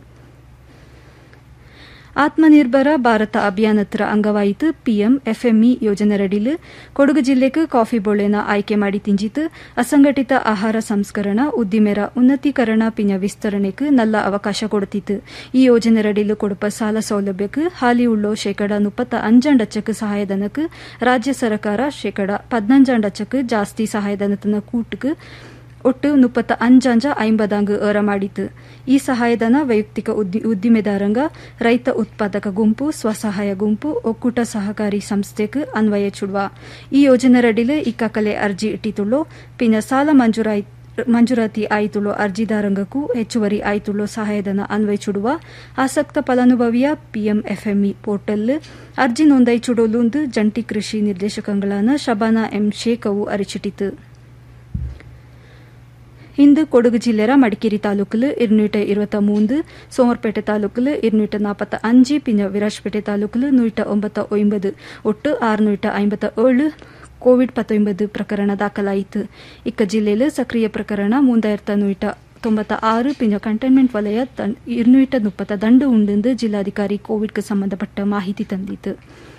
ಆತ್ಮನಿರ್ಭರ ಭಾರತ ಅಭಿಯಾನತ್ರ ಅಂಗವಾಯಿತು ಪಿಎಂ ಎಫ್ಎಂಇ ಯೋಜನೆಯಡಿಲು ಕೊಡಗು ಜಿಲ್ಲೆಗೆ ಕಾಫಿ ಬೋಳೆನ ಆಯ್ಕೆ ಮಾಡಿ ತಿಂಜಿತು ಅಸಂಘಟಿತ ಆಹಾರ ಸಂಸ್ಕರಣ ಉದ್ದಿಮೆರ ಉನ್ನತೀಕರಣ ಪಿನ ವಿಸ್ತರಣೆಗೆ ನಲ್ಲ ಅವಕಾಶ ಕೊಡುತ್ತಿತ್ತು ಈ ಯೋಜನೆಯಡಿಲು ಕೊಡುಪ ಸಾಲ ಸೌಲಭ್ಯಕ್ಕೆ ಹಾಲಿ ಉಳ್ಳೋ ಶೇಕಡ ಮುಪ್ಪತ್ತ ಅಂಜಂಡಚ್ಚಕ್ಕೆ ಸಹಾಯಧನಕ್ಕೆ ರಾಜ್ಯ ಸರ್ಕಾರ ಶೇಕಡ ಪದ್ನಂಜಂಡಚ್ಚಕ್ಕೆ ಜಾಸ್ತಿ ಸಹಾಯಧನತನ ಕೂಟಕ್ಕೆ ಒಟ್ಟು ಮುಪ್ಪತ್ತ ಅಂಜಾಂಜ ಐಂಬದಾಂಗ್ ಏರ ಮಾಡಿತು ಈ ಸಹಾಯಧನ ವೈಯಕ್ತಿಕ ಉದ್ದಿ- ಉದ್ದಿಮೆದಾರಂಗ ರೈತ ಉತ್ಪಾದಕ ಗುಂಪು ಸ್ವಸಹಾಯ ಗುಂಪು ಒಕ್ಕೂಟ ಸಹಕಾರಿ ಸಂಸ್ಥೆಗೆ ಅನ್ವಯ ಚುಡುವ ಈ ಯೋಜನೆಯಡಿಲು ಇಕ್ಕಾಕಲೆ ಅರ್ಜಿ ಇಟ್ಟಿತುಳ್ಳೋ ಪಿನ ಸಾಲ ಮಂಜೂರಾಯಿ ಮಂಜೂರಾತಿ ಆಯಿತುಳ್ಳೋ ಅರ್ಜಿದಾರಂಗಕ್ಕೂ ಹೆಚ್ಚುವರಿ ಆಯಿತುಳ್ಳೋ ಸಹಾಯಧನ ಅನ್ವಯ ಚುಡುವ ಆಸಕ್ತ ಫಲಾನುಭವಿಯ ಪಿಎಂಎಫ್ಎಂಇ ಪೋರ್ಟಲ್ ಅರ್ಜಿ ನೋಂದಾಯಿ ಚುಡೋಲುಂದು ಜಂಟಿ ಕೃಷಿ ನಿರ್ದೇಶಕಗಳಾದ ಶಬಾನಾ ಎಂ ಶೇಖ್ ಅವು ಅರಿಚಿಟ್ಟಿತು ಇಂದು ಕೊಡಗು ಜಿಲ್ಲೆರ ಮಡಿಕೇರಿ ತಾಲೂಕಲು ഇരുന്നൂറ്റ ഇരുപത്തി മൂന്ന് സോമർപേട്ട താലൂക്കില് ഇരുന്നൂറ്റ നാൽപ്പത്തി അഞ്ച് പിന്നെ വിരാജ്പേട്ടೆ ತಾಲೂಕಿಲು ನೂಟ ಒಂಬತ್ತ ಒಂಬತ್ತು ಒಟ್ಟು ಆರುನೂಟ ಐಂಬತ್ತ ಏಳು ಕೋವಿಡ್ ಪತ್ತೊಂಬತ್ತು ಪ್ರಕರಣ ದಾಖಲಾಯಿತು ಇಕ್ಕ ಜಿಲ್ಲೆಯಲ್ಲಿ ಸಕ್ರಿಯ ಪ್ರಕರಣ ಮೂಂದಾಯಿರತ್ತ ನೂಟ ತೊಂಬತ್ತ ಆರು ಪಿಂಜ ಕಂಟೈನ್ಮೆಂಟ್ ವಲಯ ഇരുന്നൂറ്റ ಮುಪ್ಪತ್ತ ದಂಡು ಉಂಡೆಂದು ಜಿಲ್ಲಾಧಿಕಾರಿ ಕೋವಿಡ್ಗೆ ಸಂಬಂಧಪಟ್ಟ ಮಾಹಿತಿ ತಂದಿತು